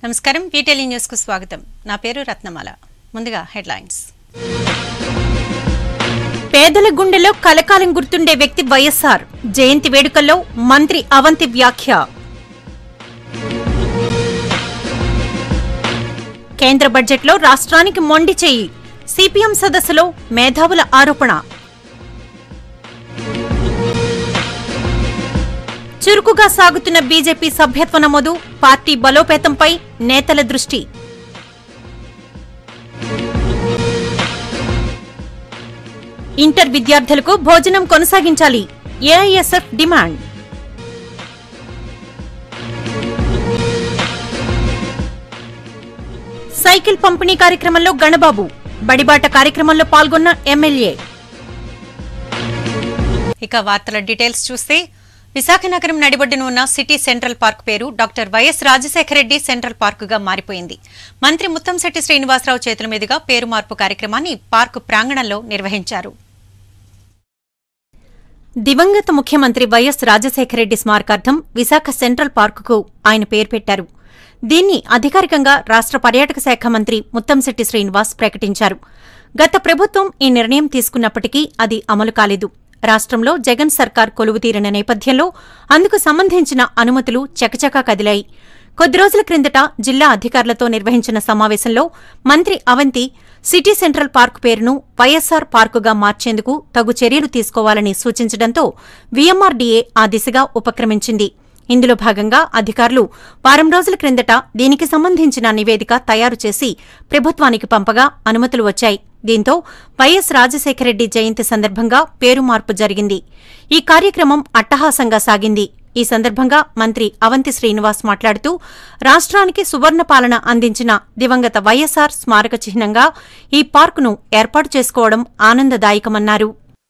నమస్కారం ఈటెలి న్యూస్ కు స్వాగతం నా పేరు రత్నమాల ముందుగా హెడ్లైన్స్ పేదల గుండెలో కలకాలం గుర్తుండే వ్యక్తి వైఎస్ఆర్ జయంతి వేడుకల్లో మంత్రి అవంతి వ్యాఖ్య కేంద్ర బడ్జెట్లో రాష్ట్రానికి మొండి చేయి సిపిఎం సదస్సులో మేధావుల ఆరోపణ చురుకుగా సాగుతున్న బీజేపీ సభ్యత్వ నమోదు పార్టీ బలోపేతంపై నేతల దృష్టి ఇంటర్ విద్యార్థులకు భోజనం కొనసాగించాలి ఏఐఎస్ఎఫ్ డిమాండ్ సైకిల్ పంపిణీ కార్యక్రమంలో గణబాబు బడిబాట కార్యక్రమంలో పాల్గొన్న ఎమ్మెల్యే ఇక వార్తల డీటెయిల్స్ చూస్తే విశాఖ నగరం నడిబొడ్డున ఉన్న సిటీ సెంట్రల్ పార్క్ పేరు doctor YS Rajasekhara Reddy central పార్కుగా మారిపోయింది మంత్రి ముత్తంశెట్టి శ్రీనివాసరావు చేతుల మీదుగా పేరు మార్పు కార్యక్రమాన్ని పార్కు ప్రాంగణంలో నిర్వహించారు దివంగత ముఖ్యమంత్రి వైఎస్ రాజశేఖర రెడ్డి స్మారకార్థం విశాఖ సెంట్రల్ పార్కుకు ఆయన పేరు పెట్టారు దీన్ని అధికారికంగా రాష్ట్ర పర్యాటక శాఖ మంత్రి ముత్తంశెట్టి శ్రీనివాస్ ప్రకటించారు గత ప్రభుత్వం ఈ నిర్ణయం తీసుకున్నప్పటికీ అది అమలు కాలేదు రాష్ట్రంలో జగన్ సర్కార్ కొలువుతీరిన నేపథ్యంలో అందుకు సంబంధించిన అనుమతులు చకచకా కదిలాయి కొద్ది రోజుల క్రిందట జిల్లా అధికారులతో నిర్వహించిన సమావేశంలో మంత్రి అవంతి సిటీ సెంట్రల్ పార్క్ పేరును వైఎస్సార్ పార్కుగా మార్చేందుకు తగు చర్యలు తీసుకోవాలని సూచించడంతో వీఎంఆర్డీఏ ఆ దిశగా ఉపక్రమించింది ఇందులో భాగంగా అధికారులు వారం రోజుల క్రిందట దీనికి సంబంధించిన నివేదిక తయారు చేసి ప్రభుత్వానికి పంపగా అనుమతులు వచ్చాయి దీంతో వైఎస్ రాజశేఖరరెడ్డి జయంతి సందర్భంగా పేరు మార్పు జరిగింది ఈ కార్యక్రమం అట్టహాసంగా సాగింది ఈ సందర్భంగా మంత్రి అవంతి శ్రీనివాస్ మాట్లాడుతూ రాష్ట్రానికి సువర్ణ పాలన అందించిన దివంగత వైఎస్సార్ స్మారక చిహ్నంగా ఈ పార్కును ఏర్పాటు చేసుకోవడం ఆనందదాయకమన్నారు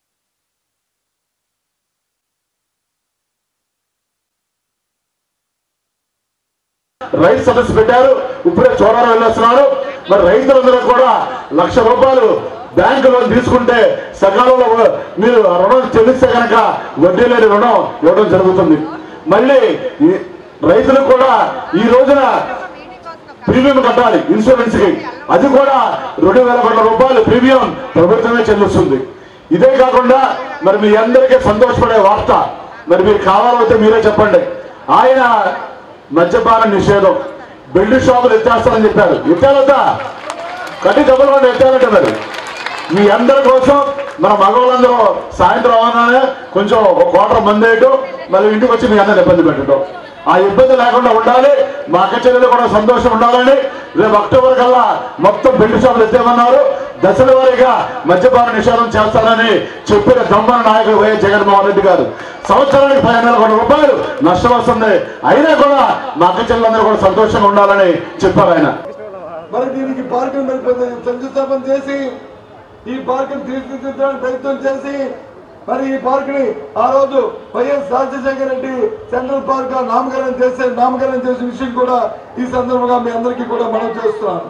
రైతు సదస్సు పెట్టారు ఇప్పుడే చోడవరం వెళ్ళొస్తున్నారు మరి రైతులందరూ కూడా లక్ష రూపాయలు బ్యాంకు లోన్ తీసుకుంటే సకాలంలో మీరు రుణం చెల్లిస్తే కనుక వడ్డీ లేని రుణం ఇవ్వడం జరుగుతుంది మళ్ళీ ఈ రైతులకు కూడా ఈ రోజున ప్రీమియం కట్టాలి ఇన్సూరెన్స్ కి అది కూడా రెండు వేల కోట్ల రూపాయలు ప్రీమియం ప్రభుత్వమే చెల్లిస్తుంది ఇదే కాకుండా మరి మీ అందరికీ సంతోషపడే వార్త మరి మీరు కావాలంటే మీరే చెప్పండి ఆయన మద్యపాన నిషేధం బెల్ట్ షాపులు ఎత్తేస్తారని చెప్పారు ఎత్తారద్దా కట్టి డబ్బులు కూడా ఎత్తారంట మరి మీ అందరి కోసం మన మగవాళ్ళందరూ సాయంత్రం అవగానే కొంచెం ఒక కోటర్ మంది వేయటం మళ్ళీ ఇంటికి వచ్చి మీ అందరిని ఇబ్బంది పెట్టడం ఆ ఇబ్బంది లేకుండా ఉండాలి మా అక్క చెల్లెలు కూడా సంతోషం ఉండాలని రేపు అక్టోబర్ కల్లా మొత్తం బెల్ట్ షాపులు ఎత్తేమన్నారు దశల వారీగా మద్యపాన నిషేధం చేస్తారని చెప్పిన దమ్మన నాయకుడు వైఎస్ జగన్మోహన్ రెడ్డి గారు సంవత్సరానికి పదిహేను వేల కోట్ల రూపాయలు నష్టం వస్తుంది అయినా కూడా మా అక్క చెల్లెలందరూ కూడా సంతోషంగా ఉండాలని చెప్పారు ఆయన మరి దీనికి పార్కును మరి కొంత శంకుస్థాపన చేసి ఈ పార్కును తీర్చిదిద్దడానికి ప్రయత్నం చేసి మరి ఈ పార్కుని ఆ రోజు YS Rajasekhara Reddy central park గా నామకరణం చేసే నామకరణం చేసే విషయం కూడా ఈ సందర్భంగా మీ అందరికీ కూడా మనం చేస్తున్నాను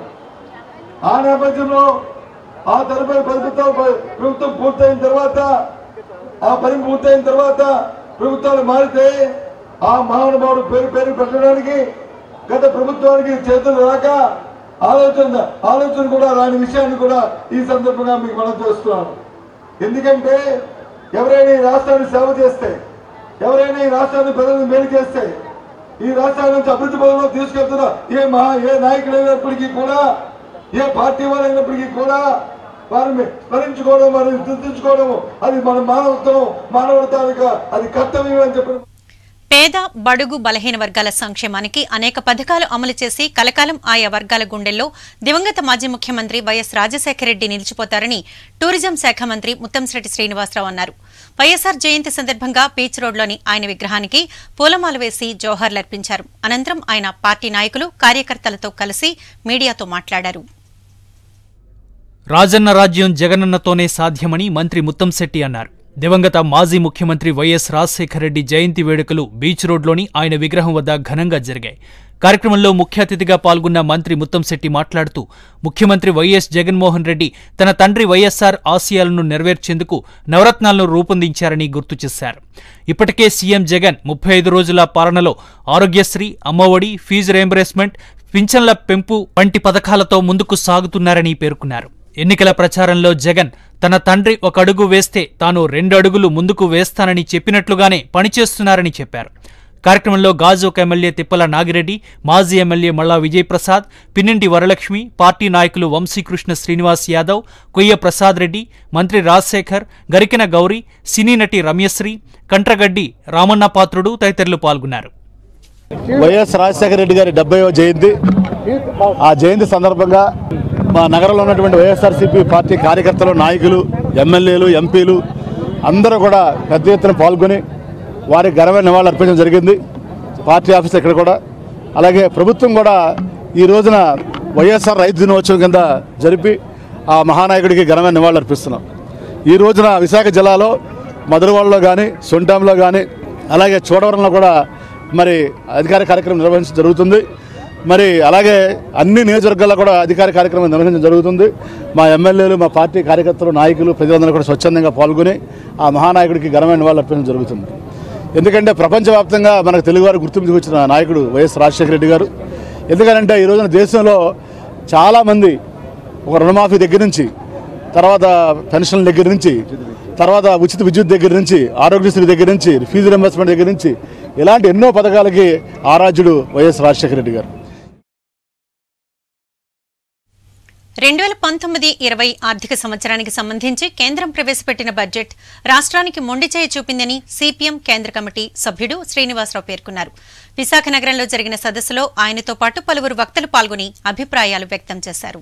ఆ నేపథ్యంలో ఆ తరపై ప్రభుత్వం ప్రభుత్వం పూర్తయిన తర్వాత ఆ పని పూర్తయిన తర్వాత ప్రభుత్వాలు మారితే ఆ మహానుభావుడు పేరు పేరు పెట్టడానికి గత ప్రభుత్వానికి చేతులు రాక ఆలోచన ఆలోచన కూడా రాని విషయాన్ని కూడా ఈ సందర్భంగా మీకు మనం చేస్తున్నాను ఎందుకంటే ఎవరైనా ఈ రాష్ట్రాన్ని సేవ చేస్తే ఎవరైనా ఈ రాష్ట్రాన్ని ప్రజలను మేలు చేస్తే ఈ రాష్ట్రాన్ని నుంచి అభివృద్ధి పదంలో తీసుకెళ్తున్న ఏ మహా ఏ నాయకుడు అయినప్పటికీ కూడా ఏ పార్టీ వారు అయినప్పటికీ కూడా వారిని స్మరించుకోవడం వారిని గుర్తించుకోవడం అది మన మానవత్వం మానవతానికి అది కర్తవ్యం అని చెప్పి పేద బడుగు బలహీన వర్గాల సంక్షేమానికి అనేక పథకాలు అమలు చేసి కలకాలం ఆయా వర్గాల గుండెల్లో దివంగత మాజీ ముఖ్యమంత్రి వైఎస్ రాజశేఖర రెడ్డి నిలిచిపోతారని టూరిజం శాఖ మంత్రి ముత్తంశెట్టి శ్రీనివాసరావు అన్నారు వైఎస్సార్ జయంతి సందర్భంగా బీచ్ రోడ్లోని ఆయన విగ్రహానికి పూలమాల వేసి జోహార్లర్పించారు అనంతరం ఆయన పార్టీ నాయకులు కార్యకర్తలతో కలిసి మీడియాతో మాట్లాడారు రాజన్న రాజ్యం జగనన్నతోనే సాధ్యమని మంత్రి ముత్తంశెట్టి అన్నారు దివంగత మాజీ ముఖ్యమంత్రి వైఎస్ రాజశేఖర రెడ్డి జయంతి వేడుకలు బీచ్ రోడ్లోని ఆయన విగ్రహం వద్ద ఘనంగా జరిగాయి కార్యక్రమంలో ముఖ్య అతిథిగా పాల్గొన్న మంత్రి ముత్తంశెట్టి మాట్లాడుతూ ముఖ్యమంత్రి వైఎస్ జగన్మోహన్ రెడ్డి తన తండ్రి వైఎస్ఆర్ ఆశయాలను నెరవేర్చేందుకు నవరత్నాలను రూపొందించారని గుర్తు చేశారు ఇప్పటికే సీఎం జగన్ ముప్పై ఐదు రోజుల పాలనలో ఆరోగ్యశ్రీ అమ్మఒడి ఫీజు రీంబర్స్మెంట్ పింఛన్ల పెంపు వంటి పథకాలతో ముందుకు సాగుతున్నారని పేర్కొన్నారు ఎన్నికల ప్రచారంలో జగన్ తన తండ్రి ఒక అడుగు వేస్తే తాను రెండు అడుగులు ముందుకు వేస్తానని చెప్పినట్లుగానే పనిచేస్తున్నారని చెప్పారు కార్యక్రమంలో గాజుక ఎమ్మెల్యే తిప్పల నాగిరెడ్డి మాజీ ఎమ్మెల్యే మల్లా విజయప్రసాద్ పిన్నింటి వరలక్ష్మి పార్టీ నాయకులు వంశీకృష్ణ శ్రీనివాస్ యాదవ్ కొయ్య ప్రసాద్ రెడ్డి మంత్రి రాజశేఖర్ గరికెన గౌరీ సినీ నటి రమ్యశ్రీ కంట్రగడ్డి రామన్న పాత్రుడు తదితరులు పాల్గొన్నారు వైఎస్ రాజశేఖర రెడ్డి గారి డెబ్బైవ జయంతి ఆ జయంతి సందర్భంగా మా నగరంలో ఉన్నటువంటి వైఎస్ఆర్సీపీ పార్టీ కార్యకర్తలు నాయకులు ఎమ్మెల్యేలు ఎంపీలు అందరూ కూడా పెద్ద ఎత్తున పాల్గొని వారికి ఘనమైన నివాళులు అర్పించడం జరిగింది పార్టీ ఆఫీస్ ఇక్కడ కూడా అలాగే ప్రభుత్వం కూడా ఈ రోజున వైఎస్ఆర్ రైతు దినోత్సవం కింద జరిపి ఆ మహానాయకుడికి ఘనమైన నివాళులు అర్పిస్తున్నాం ఈ రోజున విశాఖ జిల్లాలో మధురవాడలో కానీ సొంటాంలో కానీ అలాగే చోడవరంలో కూడా మరి అధికార కార్యక్రమం నిర్వహించడం జరుగుతుంది మరి అలాగే అన్ని నియోజకవర్గాల్లో కూడా అధికార కార్యక్రమం నిర్వహించడం జరుగుతుంది మా ఎమ్మెల్యేలు మా పార్టీ కార్యకర్తలు నాయకులు ప్రజలందరూ కూడా స్వచ్ఛందంగా పాల్గొని ఆ మహానాయకుడికి ఘనమైన నివాళులు అర్పించడం జరుగుతుంది ఎందుకంటే ప్రపంచవ్యాప్తంగా మనకు తెలుగువారు గుర్తింపు వచ్చిన నాయకుడు వైఎస్ రాజశేఖర రెడ్డి గారు ఎందుకంటే ఈ రోజున దేశంలో చాలామంది ఒక రుణమాఫీ దగ్గర నుంచి తర్వాత పెన్షన్ల దగ్గర నుంచి తర్వాత ఉచిత విద్యుత్ దగ్గర నుంచి ఆరోగ్యశ్రీ దగ్గర నుంచి ఫీజు రింబర్స్మెంట్ దగ్గర నుంచి ఇలాంటి ఎన్నో పథకాలకి ఆరాధ్యుడు వైఎస్ రాజశేఖర రెడ్డి గారు రెండు వేల పంతొమ్మిది ఇరవై ఆర్థిక సంవత్సరానికి సంబంధించి కేంద్రం ప్రవేశపెట్టిన బడ్జెట్ రాష్ట్రానికి మొండి చేయి చూపిందని సిపిఎం కేంద్ర కమిటీ సభ్యుడు శ్రీనివాసరావు పేర్కొన్నారు విశాఖ నగరంలో జరిగిన సదస్సులో ఆయనతో పాటు పలువురు వక్తలు పాల్గొని అభిప్రాయాలు వ్యక్తం చేశారు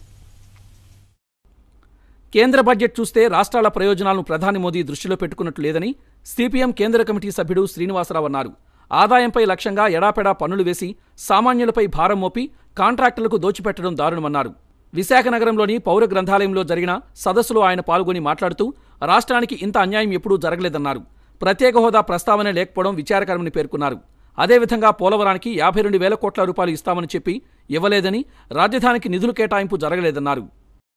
కేంద్ర బడ్జెట్ చూస్తే రాష్ట్రాల ప్రయోజనాలను ప్రధాని మోదీ దృష్టిలో పెట్టుకున్నట్లు లేదని సిపిఎం కేంద్ర కమిటీ సభ్యుడు శ్రీనివాసరావు అన్నారు ఆదాయంపై లక్ష్యంగా ఎడాపెడా పన్నులు వేసి సామాన్యులపై భారం మోపి కాంట్రాక్టులకు దోచిపెట్టడం దారుణమన్నారు విశాఖ నగరంలోని పౌర గ్రంథాలయంలో జరిగిన సదస్సులో ఆయన పాల్గొని మాట్లాడుతూ రాష్ట్రానికి ఇంత అన్యాయం ఎప్పుడూ జరగలేదన్నారు ప్రత్యేక హోదా ప్రస్తావన లేకపోవడం విచారకరమని పేర్కొన్నారు అదేవిధంగా పోలవరానికి యాభై రెండు వేల కోట్ల రూపాయలు ఇస్తామని చెప్పి ఇవ్వలేదని రాజధానికి నిధులు కేటాయింపు జరగలేదన్నారు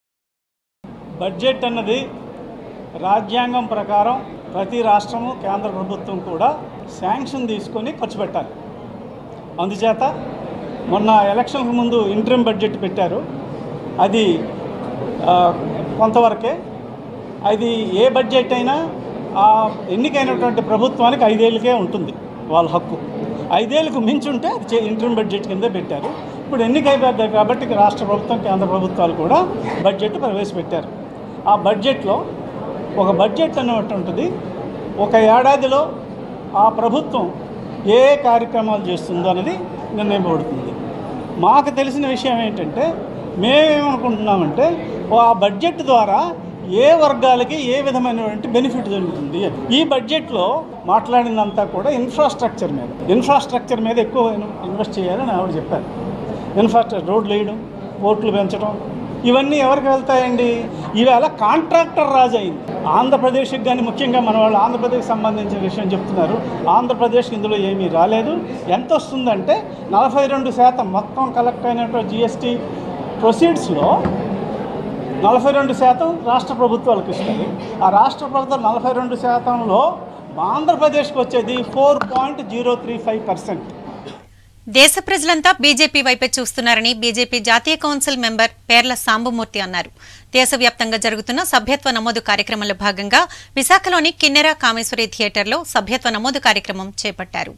బడ్జెట్ అన్నది రాజ్యాంగం ప్రకారం ప్రతి రాష్ట్రము కేంద్ర ప్రభుత్వం కూడా శాంక్షన్ తీసుకొని ఖర్చు పెట్టాలి అందుచేత మొన్న ఎలక్షన్కు ముందు ఇంటర్మ్ బడ్జెట్ పెట్టారు అది ఆ, కొంతవరకే అది ఏ బడ్జెట్ అయినా ఆ ఎన్నికైనటువంటి ప్రభుత్వానికి ఐదేళ్ళకే ఉంటుంది వాళ్ళ హక్కు ఐదేళ్ళకు మించి ఉంటే అది చే- ఇంటర్మ్ బడ్జెట్ కింద పెట్టారు ఇప్పుడు ఎన్నికైపోతాయి కాబట్టి ఇక రాష్ట్ర ప్రభుత్వం కేంద్ర ప్రభుత్వాలు కూడా బడ్జెట్ ప్రవేశపెట్టారు ఆ బడ్జెట్లో ఒక బడ్జెట్ అనేటువంటిది ఒక ఏడాదిలో ఆ ప్రభుత్వం ఏ ఏ కార్యక్రమాలు చేస్తుందో అనేది నిర్ణయింపబడుతుంది మాకు తెలిసిన విషయం ఏంటంటే మేమేమనుకుంటున్నామంటే ఓ ఆ బడ్జెట్ ద్వారా ఏ వర్గాలకి ఏ విధమైనటువంటి బెనిఫిట్ జరుగుతుంది అని. ఈ బడ్జెట్లో మాట్లాడిందంతా కూడా ఇన్ఫ్రాస్ట్రక్చర్ మీద ఇన్ఫ్రాస్ట్రక్చర్ మీద ఎక్కువ ఇన్- ఇన్వెస్ట్ చేయాలని ఆవిడ చెప్పారు ఇన్ఫ్రాస్ట్రక్చర్ రోడ్లు వేయడం పోర్టులు పెంచడం ఇవన్నీ ఎవరికి వెళ్తాయండి ఈవేళ కాంట్రాక్టర్ రాజు అయింది ఆంధ్రప్రదేశ్కి కానీ ముఖ్యంగా మన వాళ్ళు ఆంధ్రప్రదేశ్ సంబంధించిన విషయం చెప్తున్నారు ఆంధ్రప్రదేశ్కి ఇందులో ఏమీ రాలేదు ఎంత వస్తుందంటే నలభై రెండు శాతం మొత్తం కలెక్ట్ అయినటువంటి జిఎస్టీ ప్రొసీడ్స్లో నలభై రెండు శాతం రాష్ట్ర ప్రభుత్వాలకు ఇస్తుంది ఆ రాష్ట్ర ప్రభుత్వం నలభై రెండు శాతంలో ఆంధ్రప్రదేశ్కి వచ్చేది four point zero three five percent దేశ ప్రజలంతా బీజేపీ వైపే చూస్తున్నారని బీజేపీ జాతీయ కౌన్సిల్ మెంబర్ పేర్ల సాంబమూర్తి అన్నారు దేశవ్యాప్తంగా జరుగుతున్న సభ్యత్వ నమోదు కార్యక్రమంలో భాగంగా విశాఖలోని కిన్నెర కామేశ్వరి థియేటర్లో సభ్యత్వ నమోదు కార్యక్రమం చేపట్టారు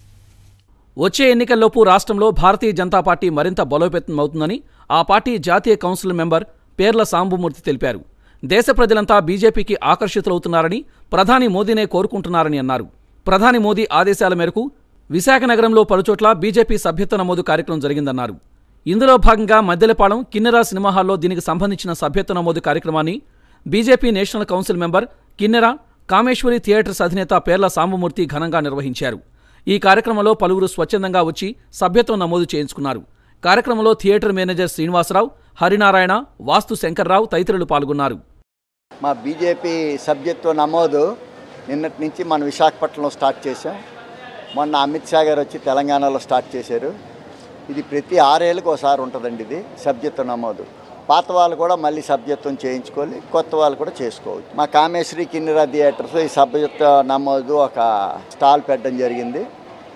వచ్చే ఎన్నికల్లోపు రాష్ట్రంలో భారతీయ జనతా పార్టీ మరింత బలోపేతమవుతుందని ఆ పార్టీ జాతీయ కౌన్సిల్ మెంబర్ పేర్ల సాంబమూర్తి తెలిపారు దేశ ప్రజలంతా బీజేపీకి ఆకర్షితులవుతున్నారని ప్రధాని మోదీనే కోరుకుంటున్నారని అన్నారు ప్రధాని మోదీ ఆదేశాల మేరకు విశాఖ నగరంలో పలుచోట్ల బీజేపీ సభ్యత్వ నమోదు కార్యక్రమం జరిగిందన్నారు ఇందులో భాగంగా మద్దెలపాలెం కిన్నెర సినిమా హాల్లో దీనికి సంబంధించిన సభ్యత్వ నమోదు కార్యక్రమాన్ని బీజేపీ నేషనల్ కౌన్సిల్ మెంబర్ కిన్నెర కామేశ్వరి థియేటర్స్ అధినేత పేర్ల సాంబమూర్తి ఘనంగా నిర్వహించారు ఈ కార్యక్రమంలో పలువురు స్వచ్ఛందంగా వచ్చి సభ్యత్వం నమోదు చేయించుకున్నారు కార్యక్రమంలో థియేటర్ మేనేజర్ శ్రీనివాసరావు హరినారాయణ వాస్తు శంకర్రావు తదితరులు పాల్గొన్నారు మా బీజేపీ సభ్యత్వ నమోదు నిన్నటి నుంచి మన విశాఖపట్నంలో స్టార్ట్ చేసాం మొన్న అమిత్ షా గారు వచ్చి తెలంగాణలో స్టార్ట్ చేశారు ఇది ప్రతి ఆరేళ్ళకి ఒకసారి ఉంటుందండి ఇది సభ్యత్వ నమోదు పాత వాళ్ళు కూడా మళ్ళీ సభ్యత్వం చేయించుకోవాలి కొత్త వాళ్ళు కూడా చేసుకోవచ్చు మా కామేశ్వరి కిన్నెరా థియేటర్స్ ఈ సభ్యత్వ నమోదు ఒక స్టాల్ పెట్టడం జరిగింది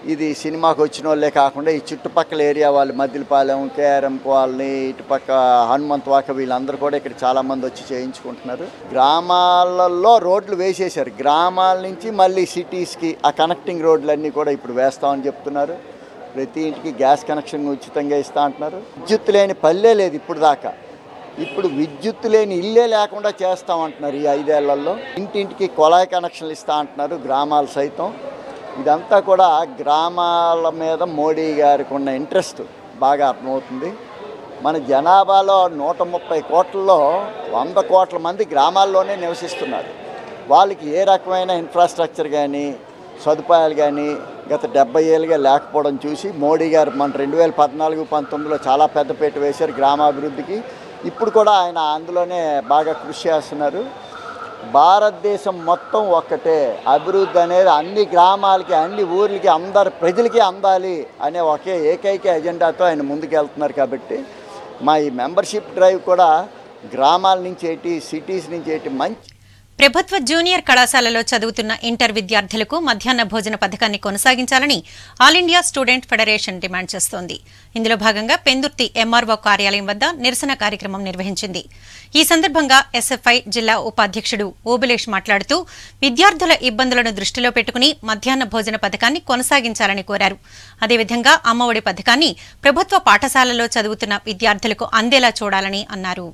ఇది సినిమాకి వచ్చిన వాళ్ళే కాకుండా ఈ చుట్టుపక్కల ఏరియా వాళ్ళు మద్దిలపాలెం కేఆర్ఎం కాలనీ ఇటుపక్క హనుమంత్ వాక వీళ్ళందరూ కూడా ఇక్కడ చాలామంది వచ్చి చేయించుకుంటున్నారు గ్రామాలలో రోడ్లు వేసేశారు గ్రామాల నుంచి మళ్ళీ సిటీస్కి ఆ కనెక్టింగ్ రోడ్లన్నీ కూడా ఇప్పుడు వేస్తామని చెప్తున్నారు ప్రతి ఇంటికి గ్యాస్ కనెక్షన్ ఉచితంగా ఇస్తా అంటున్నారు విద్యుత్ లేని పల్లె లేదు ఇప్పుడు దాకా ఇప్పుడు విద్యుత్ లేని ఇల్లే లేకుండా చేస్తామంటున్నారు ఈ ఐదేళ్లలో ఇంటింటికి కొళాయి కనెక్షన్లు ఇస్తా అంటున్నారు గ్రామాలు సైతం ఇదంతా కూడా గ్రామాల మీద మోడీ గారికి ఉన్న ఇంట్రెస్ట్ బాగా అర్థమవుతుంది మన జనాభాలో నూట ముప్పై కోట్లలో వంద కోట్ల మంది గ్రామాల్లోనే నివసిస్తున్నారు వాళ్ళకి ఏ రకమైన ఇన్ఫ్రాస్ట్రక్చర్ కానీ సదుపాయాలు కానీ గత డెబ్బై ఏళ్ళుగా లేకపోవడం చూసి మోడీ గారు మన రెండు వేల పద్నాలుగు పంతొమ్మిదిలో చాలా పెద్దపీట వేశారు గ్రామాభివృద్ధికి ఇప్పుడు కూడా ఆయన అందులోనే బాగా కృషి చేస్తున్నారు భారతదేశం మొత్తం ఒక్కటే అభివృద్ధి అనేది అన్ని గ్రామాలకి అన్ని ఊర్లకి అందరి ప్రజలకి అందాలి అనే ఒకే ఏకైక ఎజెండాతో ఆయన ముందుకెళ్తున్నారు కాబట్టి మా ఈ మెంబర్షిప్ డ్రైవ్ కూడా గ్రామాల నుంచి ఏంటి సిటీస్ నుంచి ఏంటి మంచి ప్రభుత్వ జూనియర్ కళాశాలలో చదువుతున్న ఇంటర్ విద్యార్థులకు మధ్యాహ్న భోజన పథకాన్ని కొనసాగించాలని all India student federation demand చేస్తోంది ఇందులో భాగంగా పెందుర్తి ఎంఆర్ఓ కార్యాలయం వద్ద నిరసన కార్యక్రమం నిర్వహించింది ఈ సందర్భంగా ఎస్ఎఫ్ఐ జిల్లా ఉపాధ్యక్షుడు ఓబులేష్ మాట్లాడుతూ విద్యార్థుల ఇబ్బందులను దృష్టిలో పెట్టుకుని మధ్యాహ్న భోజన పథకాన్ని కొనసాగించాలని కోరారు అదేవిధంగా అమ్మఒడి పథకాన్ని ప్రభుత్వ పాఠశాలల్లో చదువుతున్న విద్యార్థులకు అందేలా చూడాలని అన్నారు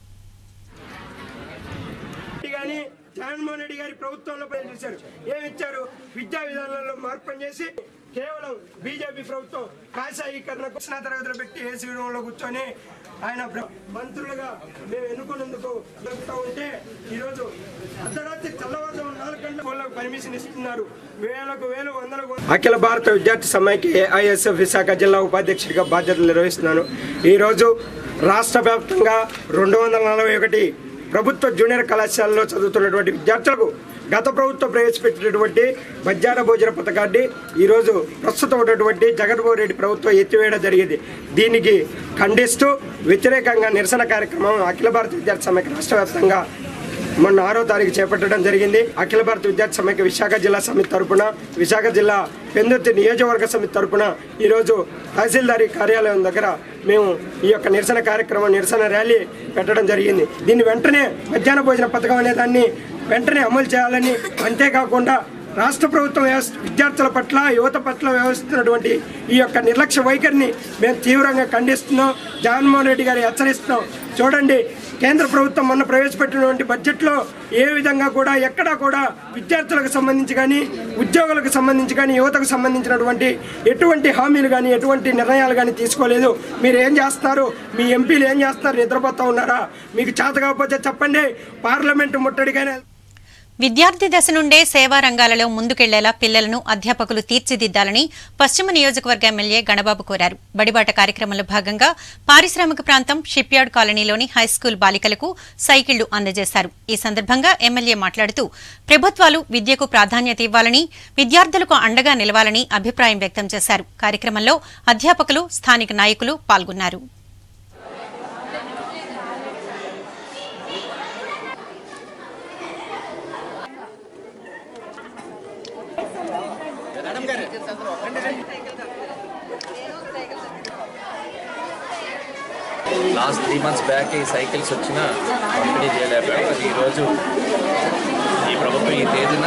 రెడ్డి గాని జగన్మోహన్ రెడ్డి గారి ప్రభుత్వంలో పనిచేశారు ఏమి ఇచ్చారు విద్యా విధానంలో మార్పు చేసి కేవలం బీజేపీ ప్రభుత్వం కాషాయీకరణకు కృష్ణా తరగతిలో పెట్టి ఏసీ రూమ్లో కూర్చొని ఆయన ప్ర- మంత్రులుగా మేము ఎన్నుకున్నందుకు చెప్తా ఉంటే ఈరోజు అర్ధరాత్రి తెల్లవారుజాము నాలుగు గంటల వాళ్ళకు పర్మిషన్ ఇస్తున్నారు వేలకు వేలు వందలకు అఖిల భారత విద్యార్థి సమైక్య ఏఐఎస్ఎఫ్ విశాఖ జిల్లా ఉపాధ్యక్షుడిగా బాధ్యతలు నిర్వహిస్తున్నాను ఈరోజు రాష్ట్ర వ్యాప్తంగా రెండు వందల నలభై ఒకటి ప్రభుత్వ జూనియర్ కళాశాలలో చదువుతున్నటువంటి విద్యార్థులకు గత ప్రభుత్వం ప్రవేశపెట్టినటువంటి మధ్యాహ్న భోజన పథకాన్ని ఈరోజు ప్రస్తుతం ఉన్నటువంటి జగన్మోహన్ రెడ్డి ప్రభుత్వం ఎత్తివేయడం జరిగింది దీనికి ఖండిస్తూ వ్యతిరేకంగా నిరసన కార్యక్రమం అఖిల భారత విద్యార్థి సమైక్య రాష్ట్ర వ్యాప్తంగా మొన్న ఆరో తారీఖు చేపట్టడం జరిగింది అఖిల భారత విద్యార్థి సమైక్య విశాఖ జిల్లా సమితి తరపున విశాఖ జిల్లా పెందుర్తి నియోజకవర్గ సమితి తరపున ఈరోజు తహసీల్దారి కార్యాలయం దగ్గర మేము ఈ యొక్క నిరసన కార్యక్రమం నిరసన ర్యాలీ పెట్టడం జరిగింది దీన్ని వెంటనే మధ్యాహ్న భోజన పథకం అనే దాన్ని వెంటనే అమలు చేయాలని అంతేకాకుండా రాష్ట్ర ప్రభుత్వం వ్యవస్థ విద్యార్థుల పట్ల యువత పట్ల వ్యవహరిస్తున్నటువంటి ఈ యొక్క నిర్లక్ష్య వైఖరిని మేము తీవ్రంగా ఖండిస్తున్నాం జగన్మోహన్ రెడ్డి గారు హెచ్చరిస్తున్నాం చూడండి కేంద్ర ప్రభుత్వం మొన్న ప్రవేశపెట్టినటువంటి బడ్జెట్లో ఏ విధంగా కూడా ఎక్కడా కూడా విద్యార్థులకు సంబంధించి కానీ ఉద్యోగులకు సంబంధించి కానీ యువతకు సంబంధించినటువంటి ఎటువంటి హామీలు కానీ ఎటువంటి నిర్ణయాలు కానీ తీసుకోలేదు మీరు ఏం చేస్తారు మీ ఎంపీలు ఏం చేస్తారు నిద్రపోతా ఉన్నారా మీకు చేత కాకపోతే చెప్పండి పార్లమెంటు ముట్టడికైనా విద్యార్థి దశ నుండే సేవా రంగాలలో ముందుకెళ్లేలా పిల్లలను అధ్యాపకులు తీర్చిదిద్దాలని పశ్చిమ నియోజకవర్గ ఎమ్మెల్యే గణబాబు కోరారు బడిబాట కార్యక్రమంలో భాగంగా పారిశ్రామిక ప్రాంతం షిప్యార్డ్ కాలనీలోని హైస్కూల్ బాలికలకు సైకిళ్లు అందజేశారు ఈ సందర్భంగా ఎమ్మెల్యే మాట్లాడుతూ ప్రభుత్వాలు విద్యకు ప్రాధాన్యత ఇవ్వాలని విద్యార్థులకు అండగా నిలవాలని అభిప్రాయం వ్యక్తం చేశారు కార్యక్రమంలో అధ్యాపకులు స్థానిక నాయకులు పాల్గొన్నారు లాస్ట్ త్రీ మంత్స్ బ్యాక్ ఈ సైకిల్స్ వచ్చిన పంపిణీ చేయలేకపోయాం అది ఈరోజు ఈ ప్రభుత్వం ఈ తేదీన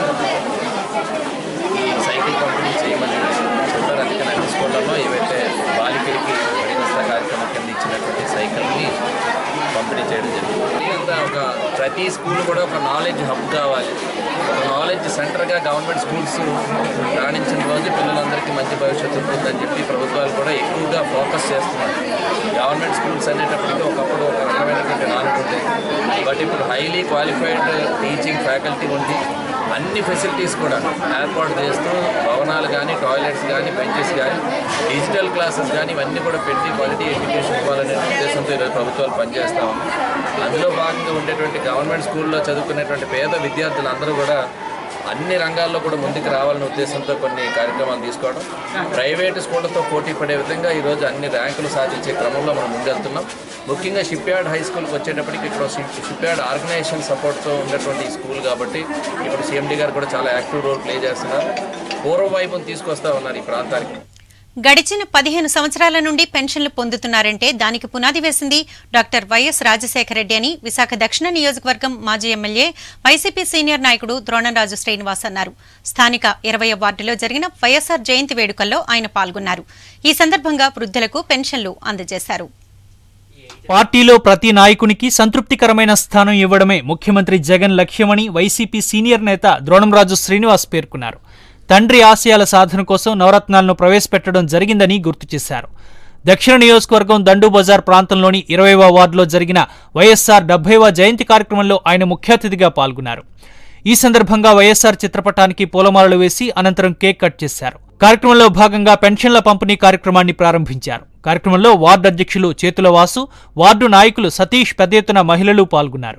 ఈ సైకిల్ పంపిణీ చేయమని చెప్పారు అందుకని అన్ని స్కూళ్ళల్లో ఏవైతే బాలికలకి బడినస్త కార్యక్రమం కింద ఇచ్చినటువంటి సైకిల్ని పంపిణీ చేయడం జరిగింది అంతా ఒక ప్రతి స్కూల్ కూడా ఒక నాలెడ్జ్ హబ్ కావాలి ఒక నాలెడ్జ్ సెంటర్గా గవర్నమెంట్ స్కూల్స్ రాణించిన రోజు పిల్లలందరికీ మంచి భవిష్యత్తు ఉంటుందని చెప్పి ప్రభుత్వాలు కూడా ఎక్కువగా ఫోకస్ చేస్తున్నారు గవర్నమెంట్ స్కూల్స్ అనేటప్పటికీ ఒకప్పుడు ఒక రకమైనటువంటి నాలెడ్జ్ ఉండేది బట్ ఇప్పుడు హైలీ క్వాలిఫైడ్ టీచింగ్ ఫ్యాకల్టీ ఉంది అన్ని ఫెసిలిటీస్ కూడా ఏర్పాటు చేస్తూ భవనాలు కానీ టాయిలెట్స్ కానీ బెంచెస్ కానీ డిజిటల్ క్లాసెస్ కానీ ఇవన్నీ కూడా పెట్టి క్వాలిటీ ఎడ్యుకేషన్ ఇవ్వాలనే ఉద్దేశంతో ఈరోజు ప్రభుత్వాలు పనిచేస్తా ఉన్నాయి అందులో భాగంగా ఉండేటువంటి గవర్నమెంట్ స్కూల్లో చదువుకునేటువంటి పేద విద్యార్థులు అందరూ కూడా అన్ని రంగాల్లో కూడా ముందుకు రావాలనే ఉద్దేశంతో కొన్ని కార్యక్రమాలు తీసుకోవడం ప్రైవేటు స్కూళ్ళతో పోటీ పడే విధంగా ఈరోజు అన్ని ర్యాంకులు సాధించే క్రమంలో మనం ముందెళ్తున్నాం ముఖ్యంగా షిప్ యార్డ్ హై స్కూల్కి వచ్చేటప్పటికి ఇక్కడ షిప్ యార్డ్ ఆర్గనైజేషన్ సపోర్ట్తో ఉన్నటువంటి ఈ స్కూల్ కాబట్టి ఇప్పుడు సీఎండీ గారు కూడా చాలా యాక్టివ్ రోల్ ప్లే చేస్తున్నారు పూర్వవైపును తీసుకొస్తా ఉన్నారు ఈ ప్రాంతానికి గడిచిన పదిహేను సంవత్సరాల నుండి పెన్షన్లు పొందుతున్నారంటే దానికి పునాది వేసింది డాక్టర్ వైఎస్ రాజశేఖర రెడ్డి అని విశాఖ దక్షిణ నియోజకవర్గం మాజీ ఎమ్మెల్యే వైసీపీ సీనియర్ నాయకుడు ద్రోణరాజు శ్రీనివాస్ అన్నారు స్థానిక ఇరవై వార్డులో జరిగిన వైఎస్ఆర్ జయంతి వేడుకల్లో ఆయన పాల్గొన్నారు ఈ సందర్భంగా వృద్ధులకు పెన్షన్లు అందజేశారు పార్టీలో ప్రతి నాయకునికి సంతృప్తికరమైన స్థానం ఇవ్వడమే ముఖ్యమంత్రి జగన్ లక్ష్యమని వైసీపీ సీనియర్ నేత ద్రోణంరాజు శ్రీనివాస్ పేర్కొన్నారు తండ్రి ఆశయాల సాధన కోసం నవరత్నాలను ప్రవేశపెట్టడం జరిగిందని గుర్తు చేశారు దక్షిణ నియోజకవర్గం దండు బజార్ ప్రాంతంలోని ఇరవైవ వార్డులో జరిగిన వైఎస్ఆర్ డెబ్బైవ జయంతి కార్యక్రమంలో ఆయన ముఖ్య అతిథిగా పాల్గొన్నారు ఈ సందర్భంగా వైఎస్ఆర్ చిత్రపటానికి పూలమాలలు వేసి అనంతరం కేక్ కట్ చేశారు కార్యక్రమంలో భాగంగా పెన్షన్ల పంపిణీ కార్యక్రమాన్ని ప్రారంభించారు కార్యక్రమంలో వార్డు అధ్యక్షులు చేతుల వాసు వార్డు నాయకులు సతీష్ పెద్ద ఎత్తున మహిళలు పాల్గొన్నారు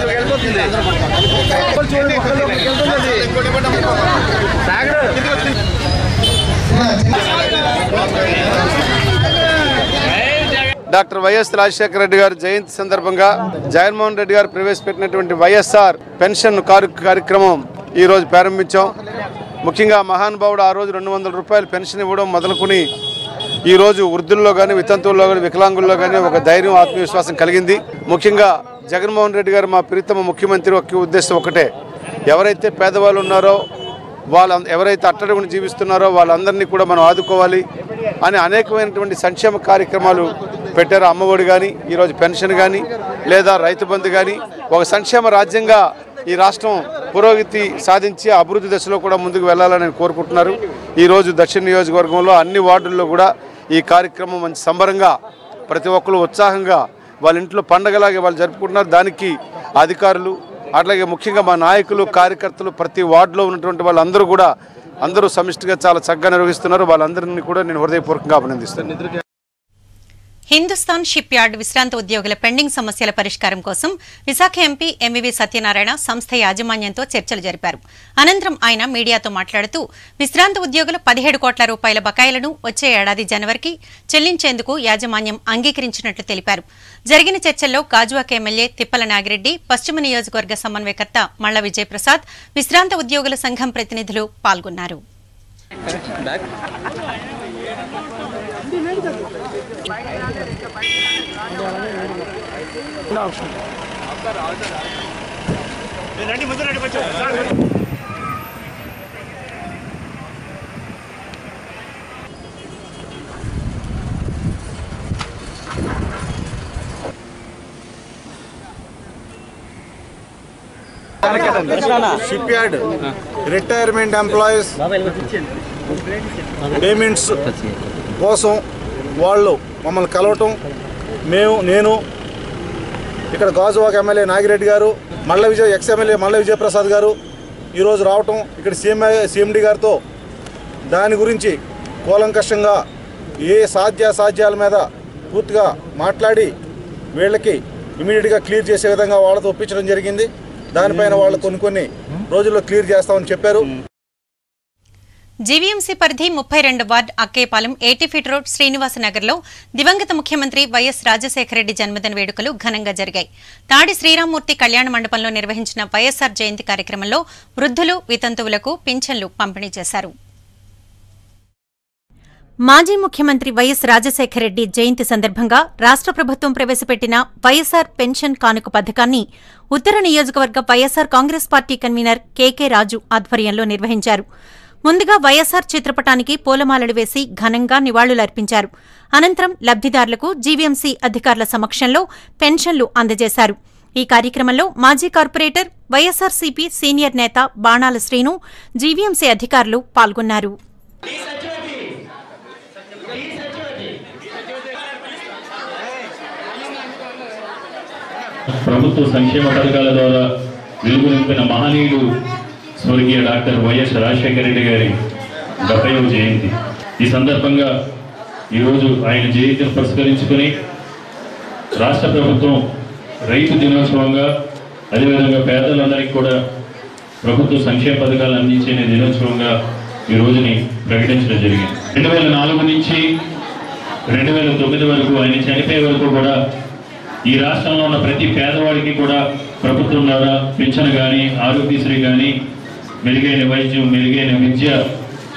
డాక్టర్ వైఎస్ రాజశేఖర రెడ్డి గారి జయంతి సందర్భంగా జగన్మోహన్ రెడ్డి గారు ప్రవేశపెట్టినటువంటి వైఎస్ఆర్ పెన్షన్ కారు కార్యక్రమం ఈ రోజు ప్రారంభించాం ముఖ్యంగా మహానుభావుడు ఆ రోజు రెండు వందల రూపాయలు పెన్షన్ ఇవ్వడం మొదలుకొని ఈ రోజు వృద్ధుల్లో కానీ వితంతువుల్లో కానీ వికలాంగుల్లో కానీ ఒక ధైర్యం ఆత్మవిశ్వాసం కలిగింది ముఖ్యంగా జగన్మోహన్ రెడ్డి గారు మా ప్రీతమ ముఖ్యమంత్రి ఒక్క ఉద్దేశం ఒకటే ఎవరైతే పేదవాళ్ళు ఉన్నారో వాళ్ళ ఎవరైతే అట్టడుగుని జీవిస్తున్నారో వాళ్ళందరినీ కూడా మనం ఆదుకోవాలి అని అనేకమైనటువంటి సంక్షేమ కార్యక్రమాలు పెట్టారు అమ్మఒడి కానీ ఈరోజు పెన్షన్ కానీ లేదా రైతు బంధు కానీ ఒక సంక్షేమ రాజ్యంగా ఈ రాష్ట్రం పురోగతి సాధించి అభివృద్ధి దశలో కూడా ముందుకు వెళ్ళాలని కోరుకుంటున్నారు ఈరోజు దక్షిణ నియోజకవర్గంలో అన్ని వార్డుల్లో కూడా ఈ కార్యక్రమం మంచి సంబరంగా ప్రతి ఒక్కరు ఉత్సాహంగా వాళ్ళ ఇంట్లో పండగలాగే వాళ్ళు జరుపుకుంటున్నారు దానికి అధికారులు అట్లాగే ముఖ్యంగా మా నాయకులు కార్యకర్తలు ప్రతి వార్డులో ఉన్నటువంటి వాళ్ళందరూ కూడా అందరూ సమిష్టిగా చాలా చక్కగా నిర్వహిస్తున్నారు వాళ్ళందరినీ కూడా నేను హృదయపూర్వకంగా అభినందిస్తాను హిందుస్థాన్ షిప్ యార్డ్ విశ్రాంత ఉద్యోగుల పెండింగ్ సమస్యల పరిష్కారం కోసం విశాఖ ఎంపీ ఎంవివి సత్యనారాయణ సంస్థ యాజమాన్యంతో చర్చలు జరిపారు అనంతరం ఆయన మీడియాతో మాట్లాడుతూ విశ్రాంత ఉద్యోగుల పదిహేడు కోట్ల రూపాయల బకాయిలను వచ్చే ఏడాది జనవరికి చెల్లించేందుకు యాజమాన్యం అంగీకరించినట్లు తెలిపారు జరిగిన చర్చల్లో గాజువాక ఎమ్మెల్యే తిప్పల నాగిరెడ్డి పశ్చిమ నియోజకవర్గ సమన్వయకర్త మళ్ల విజయప్రసాద్ విశ్రాంత ఉద్యోగుల సంఘం ప్రతినిధులు పాల్గొన్నారు ship yard retirement employees payments కోసం వాళ్ళు మమ్మల్ని కలవటం మేము నేను ఇక్కడ గాజువాక ఎమ్మెల్యే నాగిరెడ్డి గారు మల్ల విజయ్ ఎక్స్ ఎమ్మెల్యే మల్ల విజయప్రసాద్ గారు ఈరోజు రావటం ఇక్కడ సీఎం సీఎండి గారితో దాని గురించి కూలంకషంగా ఏ సాధ్యాసాధ్యాల మీద పూర్తిగా మాట్లాడి వీళ్ళకి ఇమీడియట్గా క్లియర్ చేసే విధంగా వాళ్ళతో ఒప్పించడం జరిగింది దానిపైన వాళ్ళు కొన్ని కొన్ని రోజుల్లో క్లియర్ చేస్తామని చెప్పారు జీవీఎంసీ పరిధి ముప్పై రెండు ward Akkayapalem eighty feet road శ్రీనివాస నగర్లో దివంగత ముఖ్యమంత్రి వైఎస్ రాజశేఖరరెడ్డి జన్మదిన వేడుకలు ఘనంగా జరిగాయి తాడి శ్రీరామ్మూర్తి కళ్యాణ మండపంలో నిర్వహించిన వైఎస్ఆర్ జయంతి కార్యక్రమంలో వృద్ధులు వితంతువులకు పింఛన్లు పంపిణీ చేశారు మాజీ ముఖ్యమంత్రి వైఎస్ రాజశేఖరరెడ్డి జయంతి సందర్భంగా రాష్ట్ర ప్రభుత్వం ప్రవేశపెట్టిన వైఎస్ఆర్ పెన్షన్ కానుక పథకాన్ని ఉత్తర నియోజకవర్గ YSR Congress party convener KK Raju ఆధ్వర్యంలో నిర్వహించారు ముందుగా వైఎస్ఆర్ చిత్రపటానికి పూలమాలలు వేసి ఘనంగా నివాళులర్పించారు అనంతరం లబ్దిదారులకు జీవీఎంసీ అధికారుల సమక్షంలో పెన్షన్లు అందజేశారు ఈ కార్యక్రమంలో మాజీ కార్పొరేటర్ వైఎస్ఆర్సీపీ సీనియర్ నేత బాణాల శ్రీను జీవీఎంసీ అధికారులు పాల్గొన్నారు ప్రభుత్వ సంక్షేమ పథకాల ద్వారా వెలుగు నింపిన మహనీయుడు స్వర్గీయ డాక్టర్ వైఎస్ రాజశేఖర రెడ్డి గారి డెబ్బైవ జయంతి ఈ సందర్భంగా ఈరోజు ఆయన జయంతిని పురస్కరించుకుని రాష్ట్ర ప్రభుత్వం రైతు దినోత్సవంగా అదేవిధంగా పేదలందరికీ కూడా ప్రభుత్వ సంక్షేమ పథకాలు అందించే దినోత్సవంగా ఈ రోజుని ప్రకటించడం జరిగింది రెండు వేల నాలుగు నుంచి రెండు వేల తొమ్మిది వరకు ఆయన చనిపోయే వరకు కూడా ఈ రాష్ట్రంలో ఉన్న ప్రతి పేదవాడికి కూడా ప్రభుత్వం ద్వారా పింఛను కానీ ఆరోగ్యశ్రీ కానీ మెరుగైన వైద్యం మెరుగైన విద్య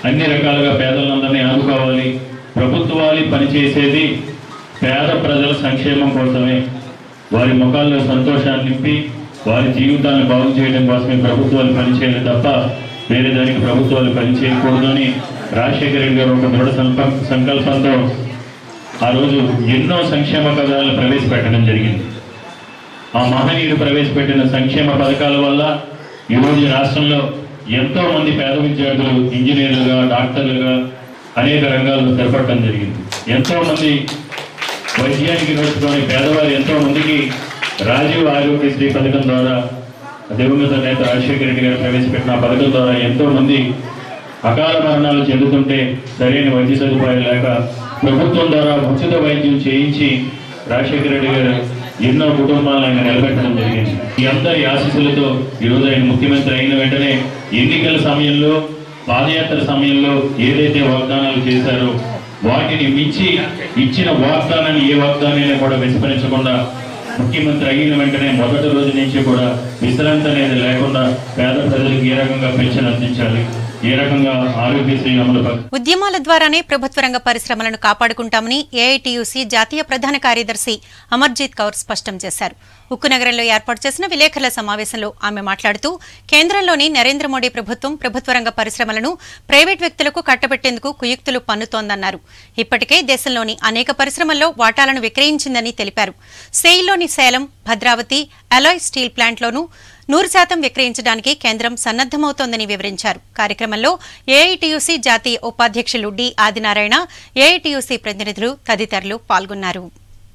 అన్ని రకాలుగా పేదలందరినీ ఆదుకోవాలి ప్రభుత్వాలు పనిచేసేది పేద ప్రజల సంక్షేమం కోసమే వారి ముఖాల్లో సంతోషాన్ని నింపి వారి జీవితాన్ని బాగు చేయడం కోసమే ప్రభుత్వాలు పనిచేయాలి తప్ప వేరే దానికి ప్రభుత్వాలు పనిచేయకూడదు అని రాజశేఖర రెడ్డి గారు ఒక దృఢ సంకల్ప సంకల్పంతో ఆ రోజు ఎన్నో సంక్షేమ పథకాలను ప్రవేశపెట్టడం జరిగింది ఆ మహనీయుడు ప్రవేశపెట్టిన సంక్షేమ పథకాల వల్ల ఈరోజు ఈ రాష్ట్రంలో ఎంతో మంది పేద విద్యార్థులు ఇంజనీర్లుగా డాక్టర్లుగా అనేక రంగాల్లో స్థిరపడటం జరిగింది ఎంతో మంది వైద్యానికి నోచుకొని పేదవారు ఎంతో మందికి రాజీవ్ ఆరోగ్యశ్రీ పథకం ద్వారా దివంగత నేత రాజశేఖర రెడ్డి గారు ప్రవేశపెట్టిన ఆ పథకం ద్వారా ఎంతో మంది అకాల మరణాలు చెందుతుంటే సరైన వైద్య సదుపాయాలు లేక ప్రభుత్వం ద్వారా ఉచిత వైద్యం చేయించి రాజశేఖర రెడ్డి గారు ఎన్నో కుటుంబాలను ఆయన నిలబెట్టడం జరిగింది ఈ అందరి ఆశీస్సులతో ఈరోజు ఆయన ముఖ్యమంత్రి అయిన వెంటనే ఎన్నికల సమయంలో పాదయాత్ర సమయంలో ఏదైతే వాగ్దానాలు చేశారో వాటిని మించి ఇచ్చిన వాగ్దానాన్ని ఏ వాగ్దానాన్ని కూడా విస్మరించకుండా ముఖ్యమంత్రి అయిన వెంటనే మొదటి రోజు నుంచి కూడా విశ్రాంతి అనేది లేకుండా పేద ప్రజలకు ఏ రకంగా పెన్షన్ అందించాలి ఏ రకంగా ఆరోగ్యశ్రీ అమలు ప- ఉద్యమాల ద్వారానే ప్రభుత్వ రంగ పరిశ్రమలను కాపాడుకుంటామని ఏఐటీయూసీ జాతీయ ప్రధాన కార్యదర్శి అమర్జీత్ కౌర్ స్పష్టం చేశారు ఉక్కు నగరంలో ఏర్పాటు చేసిన విలేకరుల సమావేశంలో ఆమె మాట్లాడుతూ కేంద్రంలోని నరేంద్ర మోడీ ప్రభుత్వం ప్రభుత్వ రంగ పరిశ్రమలను ప్రైవేట్ వ్యక్తులకు కట్టబెట్టేందుకు కుయుక్తులు పన్నుతోందన్నారు ఇప్పటికే దేశంలోని అనేక పరిశ్రమల్లో వాటాలను విక్రయించిందని తెలిపారు సెయిల్లోని సేలం భద్రావతి అలాయ్ స్టీల్ ప్లాంట్లోనూ నూరు శాతం విక్రయించడానికి కేంద్రం సన్నద్దమవుతోందని వివరించారు కార్యక్రమంలో ఏఐటీయూసీ జాతీయ ఉపాధ్యక్షులు డి ఆదినారాయణ ఏఐటీయూసీ ప్రతినిధులు తదితరులు పాల్గొన్నారు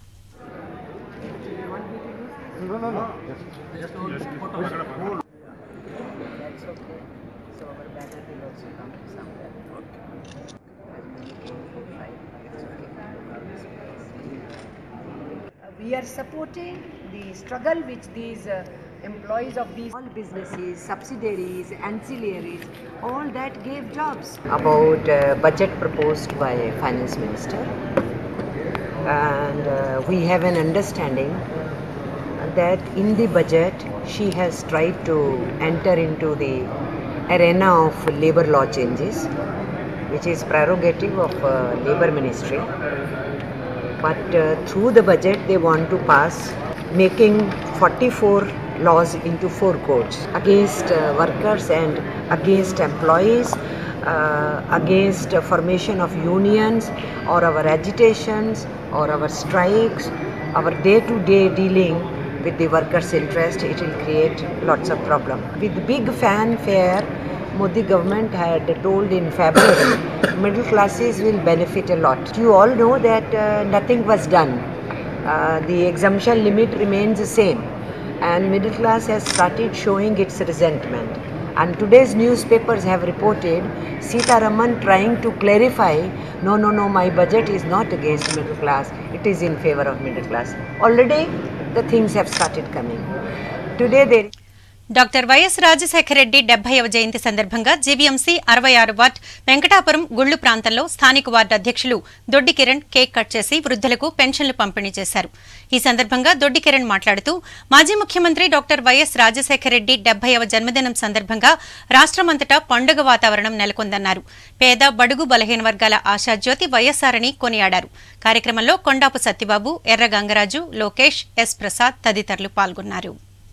We are supporting the struggle which these uh, employees of these all businesses, subsidiaries, ancillaries, all that gave jobs. about uh, budget proposed by finance minister and uh, we have an understanding that in the budget she has tried to enter into the arena of labor law changes which is prerogative of uh, labor ministry but uh, through the budget they want to pass making 44 laws into four codes against uh, workers and against employees uh, against uh, formation of unions or our agitations or our strikes our day to day dealing with the workers interest it will create lots of problem with big fanfare Modi government had told in February middle classes will benefit a lot. You all know that uh, nothing was done. Uh, the exemption limit remains the same and middle class has started showing its resentment. And today's newspapers have reported Sita Raman trying to clarify no, no, no, my budget is not against middle class, it is in favor of middle class. Already the things have started coming. Today there doctor YS Rajasekhara Reddy డెబ్బైవ జయంతి సందర్భంగా GVMC అరవై ఆరు ward Venkatapuram గుళ్లు ప్రాంతంలో స్థానిక ward అధ్యక్షులు దొడ్డి Kiran cake cut చేసి వృద్ధులకు పెన్షన్లు పంపిణీ చేశారు ఈ సందర్భంగా దొడ్డి కిరణ్ మాట్లాడుతూ మాజీ ముఖ్యమంత్రి డాక్టర్ వైఎస్ రాజశేఖర రెడ్డి డెబ్బైవ జన్మదినం సందర్భంగా రాష్ట్రమంతటా పండుగ వాతావరణం నెలకొందన్నారు పేద బడుగు బలహీన వర్గాల ఆశాజ్యోతి వైఎస్ఆర్ అని కొనియాడారు కార్యక్రమంలో కొండాపు సత్యబాబు ఎర్ర గంగరాజు లోకేష్ ఎస్ ప్రసాద్ తదితరులు పాల్గొన్నారు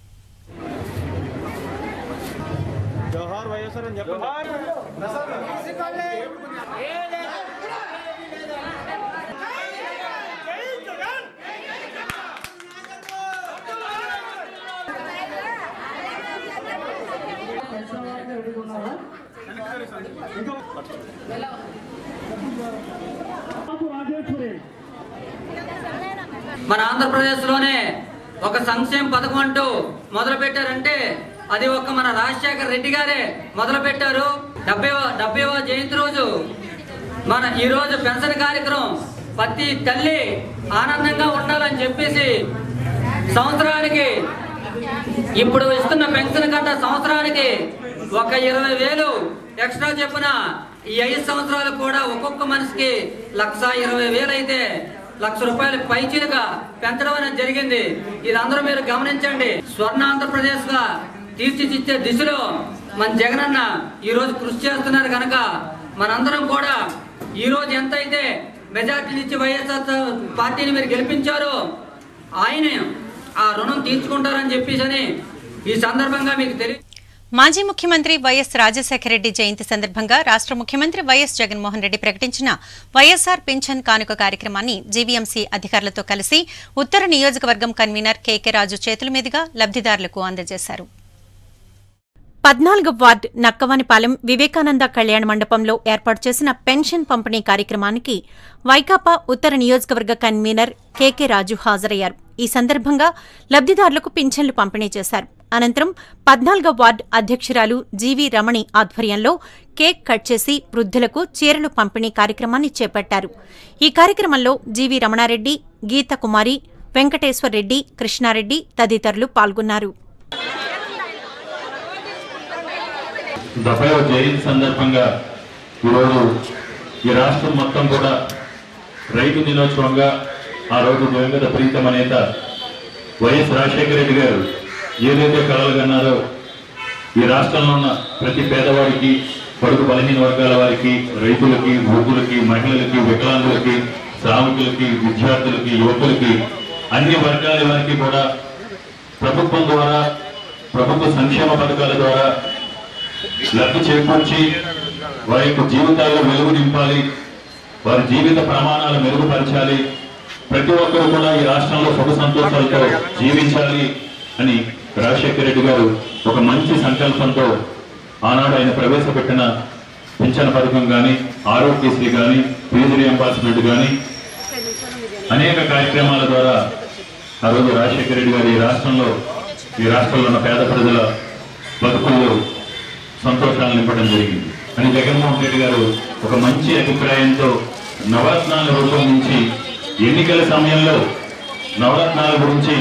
మన ఆంధ్రప్రదేశ్లోనే ఒక సంక్షేమ పథకం అంటూ మొదలు పెట్టారంటే అది ఒక మన రాజశేఖర్ రెడ్డి గారే మొదలు పెట్టారు డెబ్బై డెబ్బైవ జయంతి రోజు మన ఈ రోజు పెన్షన్ కార్యక్రమం ప్రతి తల్లి ఆనందంగా ఉండాలని చెప్పేసి సంవత్సరానికి ఇప్పుడు ఇస్తున్న పెన్షన్ కంటే సంవత్సరానికి ఒక ఇరవై వేలు ఎక్స్ట్రా చెప్పిన ఈ ఐదు సంవత్సరాలు కూడా ఒక్కొక్క మనిషికి లక్ష ఇరవై వేలు అయితే లక్ష రూపాయలు పైచీలుగా పెంచడం అనేది జరిగింది ఇది అందరూ మీరు గమనించండి స్వర్ణ ఆంధ్రప్రదేశ్ గా తీర్చిదిద్దే దిశలో మన జగనన్న ఈ రోజు కృషి చేస్తున్నారు కనుక మనందరం కూడా ఈరోజు ఎంతైతే మెజార్టీని ఇచ్చి వైఎస్ఆర్ పార్టీని మీరు గెలిపించారో ఆయన ఆ రుణం తీర్చుకుంటారని చెప్పేసి ఈ సందర్భంగా మీకు తెలియ మాజీ ముఖ్యమంత్రి వైఎస్ రాజశేఖర రెడ్డి జయంతి సందర్భంగా రాష్ట్ర ముఖ్యమంత్రి వైఎస్ జగన్మోహన్ రెడ్డి ప్రకటించిన వైఎస్ఆర్ పింఛన్ కానుక కార్యక్రమాన్ని జీవీఎంసీ అధికారులతో కలిసి ఉత్తర నియోజకవర్గం కన్వీనర్ కేకే రాజు చేతుల మీదుగా లబ్దిదారులకు అందజేశారు పద్నాలుగు వార్డ్ నక్కవానిపాలెం వివేకానంద కళ్యాణ మండపంలో ఏర్పాటు చేసిన పెన్షన్ పంపిణీ కార్యక్రమానికి వైకాపా ఉత్తర నియోజకవర్గ కన్వీనర్ కేకే రాజు హాజరయ్యారు ఈ సందర్భంగా లబ్దిదారులకు పింఛన్లు పంపిణీ చేశారు అనంతరం పద్నాలుగో వార్డ్ అధ్యక్షురాలు జీవీ రమణి ఆధ్వర్యంలో కేక్ కట్ చేసి వృద్ధులకు చీరలు పంపిణీ కార్యక్రమాన్ని చేపట్టారు ఈ కార్యక్రమంలో జీవీ రమణారెడ్డి గీత కుమారి వెంకటేశ్వర్ రెడ్డి కృష్ణారెడ్డి తదితరులు పాల్గొన్నారు డెబ్బై జయంతి సందర్భంగా ఈరోజు ఈ రాష్ట్రం మొత్తం కూడా రైతు దినోత్సవంగా ఆ రోజు దివంగత ప్రీతమ నేత వైఎస్ రాజశేఖర రెడ్డి గారు ఏదైతే కలలు కన్నారో ఈ రాష్ట్రంలో ఉన్న ప్రతి పేదవాడికి పొడుగు బలహీన వర్గాల వారికి రైతులకి వృద్ధులకి మహిళలకి వికలాంగులకి శ్రామికులకి విద్యార్థులకి యువకులకి అన్ని వర్గాల వారికి కూడా ప్రభుత్వం ద్వారా ప్రభుత్వ సంక్షేమ పథకాల ద్వారా లబ్ధి చేకూర్చి వారి యొక్క జీవితాల్లో వెలుగు నింపాలి వారి జీవిత ప్రమాణాలు మెరుగుపరచాలి ప్రతి ఒక్కరు కూడా ఈ రాష్ట్రంలో సుఖ సంతోషాలతో జీవించాలి అని రాజశేఖర రెడ్డి గారు ఒక మంచి సంకల్పంతో ఆనాడు ఆయన ప్రవేశపెట్టిన పింఛన పథకం కానీ ఆరోగ్యశ్రీ కానీ ఫీజు రియంబర్స్మెంట్ కానీ అనేక కార్యక్రమాల ద్వారా ఆ రోజు రాజశేఖర రెడ్డి గారు ఈ రాష్ట్రంలో ఈ రాష్ట్రంలో ఉన్న పేద ప్రజల బతుకుల్లో సంతోషాలు నింపడం జరిగింది అని జగన్మోహన్ రెడ్డి గారు ఒక మంచి అభిప్రాయంతో నవరత్నాల రూపొందించి ఎన్నికల సమయంలో నవరత్నాల గురించి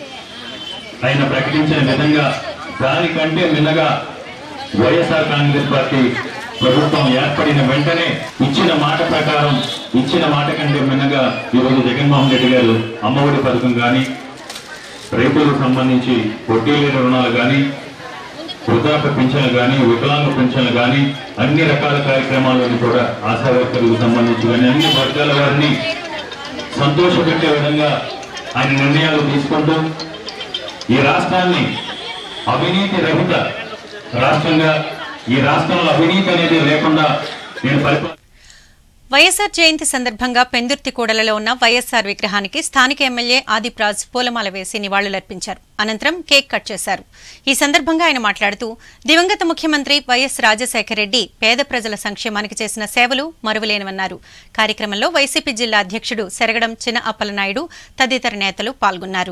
ఆయన ప్రకటించిన విధంగా దానికంటే మిన్నగా వైఎస్ఆర్ కాంగ్రెస్ పార్టీ ప్రభుత్వం ఏర్పడిన వెంటనే ఇచ్చిన మాట ప్రకారం ఇచ్చిన మాట కంటే మిన్నగా ఈరోజు జగన్మోహన్ రెడ్డి గారు అమ్మఒడి పథకం కానీ రైతులకు సంబంధించి వడ్డీ లేని రుణాలు కానీ వృద్ధాప్య పింఛన్లు కానీ వికలాంగ పింఛన్లు కానీ అన్ని రకాల కార్యక్రమాలను కూడా ఆశా వర్కర్లకు సంబంధించి కానీ అన్ని వర్గాల వారిని సంతోషపెట్టే విధంగా ఆయన నిర్ణయాలు తీసుకుంటూ ఈ రాష్ట్రాన్ని అవినీతి రహిత రాష్ట్రంగా ఈ రాష్ట్రంలో అవినీతి అనేది లేకుండా నేను పరిపాలన వైఎస్సార్ జయంతి సందర్భంగా పెందుర్తికూడలలో ఉన్న వైఎస్సార్ విగ్రహానికి స్థానిక ఎమ్మెల్యే ఆదిప్రాజ్ పూలమాల వేసి నివాళులర్పించారు అనంతరం కేక్ కట్ చేశారు ఈ సందర్భంగా ఆయన మాట్లాడుతూ దివంగత ముఖ్యమంత్రి వైఎస్ రాజశేఖర రెడ్డి పేద ప్రజల సంక్షేమానికి చేసిన సేవలు మరువలేనివన్నారు కార్యక్రమంలో వైసీపీ జిల్లా అధ్యక్షుడు సెరగడం చిన అప్పలనాయుడు తదితర నేతలు పాల్గొన్నారు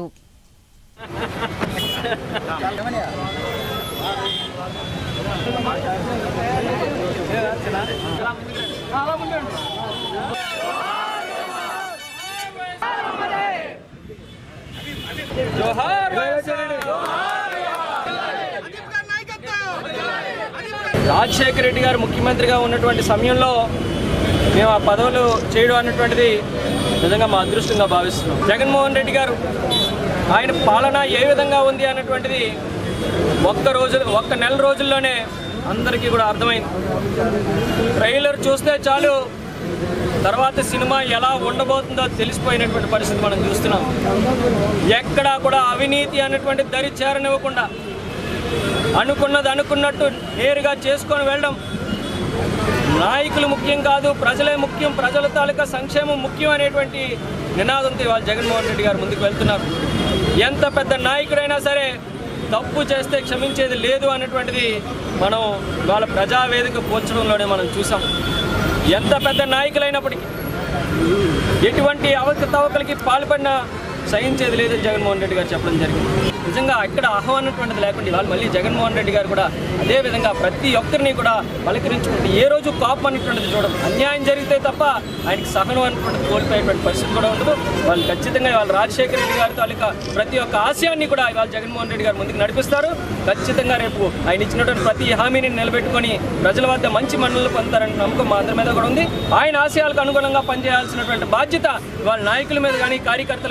రాజశేఖర రెడ్డి గారు ముఖ్యమంత్రిగా ఉన్నటువంటి సమయంలో మేము ఆ పదవులు చేయడం అన్నటువంటిది నిజంగా మా అదృష్టంగా భావిస్తున్నాం జగన్మోహన్ రెడ్డి గారు ఆయన పాలన ఏ విధంగా ఉంది అన్నటువంటిది ఒక్క రోజు ఒక్క నెల రోజుల్లోనే అందరికీ కూడా అర్థమైంది ట్రైలర్ చూస్తే చాలు తర్వాత సినిమా ఎలా ఉండబోతుందో తెలిసిపోయినటువంటి పరిస్థితి మనం చూస్తున్నాం ఎక్కడా కూడా అవినీతి అన్నటువంటి దరి చేరనివ్వకుండా అనుకున్నది అనుకున్నట్టు నేరుగా చేసుకొని వెళ్ళడం నాయకులు ముఖ్యం కాదు ప్రజలే ముఖ్యం ప్రజల తాలూకా సంక్షేమం ముఖ్యం అనేటువంటి నినాదంతో ఇవాళ జగన్మోహన్ రెడ్డి గారు ముందుకు వెళ్తున్నారు ఎంత పెద్ద నాయకుడైనా సరే తప్పు చేస్తే క్షమించేది లేదు అన్నటువంటిది మనం వాళ్ళ ప్రజావేదిక పోల్చడంలోనే మనం చూసాం ఎంత పెద్ద నాయకులైనప్పటికీ ఎటువంటి అవకతవకలకి పాల్పడినా సహించేది లేదని జగన్మోహన్ రెడ్డి గారు చెప్పడం జరిగింది నిజంగా ఇక్కడ ఆహ్వానటువంటిది లేకుండా ఇవాళ మళ్ళీ జగన్మోహన్ రెడ్డి గారు కూడా అదే విధంగా ప్రతి ఒక్కరిని కూడా పలకరించుకుంటూ ఏ రోజు కాపు అనేటువంటిది చూడడం అన్యాయం జరిగితే తప్ప ఆయనకి సహనం అనేటువంటిది కోల్పోయేటువంటి పరిస్థితి కూడా ఉండదు వాళ్ళు ఖచ్చితంగా ఇవాళ రాజశేఖర రెడ్డి గారి తాలూకా ప్రతి ఒక్క ఆశయాన్ని కూడా ఇవాళ జగన్మోహన్ రెడ్డి గారు ముందుకు నడిపిస్తారు ఖచ్చితంగా రేపు ఆయన ఇచ్చినటువంటి ప్రతి హామీని నిలబెట్టుకొని ప్రజల వద్ద మంచి మన్నలు పొందుతారని నమ్మకం మా అందరి మీద కూడా ఉంది ఆయన ఆశయాలకు అనుగుణంగా పనిచేయాల్సినటువంటి బాధ్యత వాళ్ళ నాయకుల మీద కానీ కార్యకర్తల మీద కూడా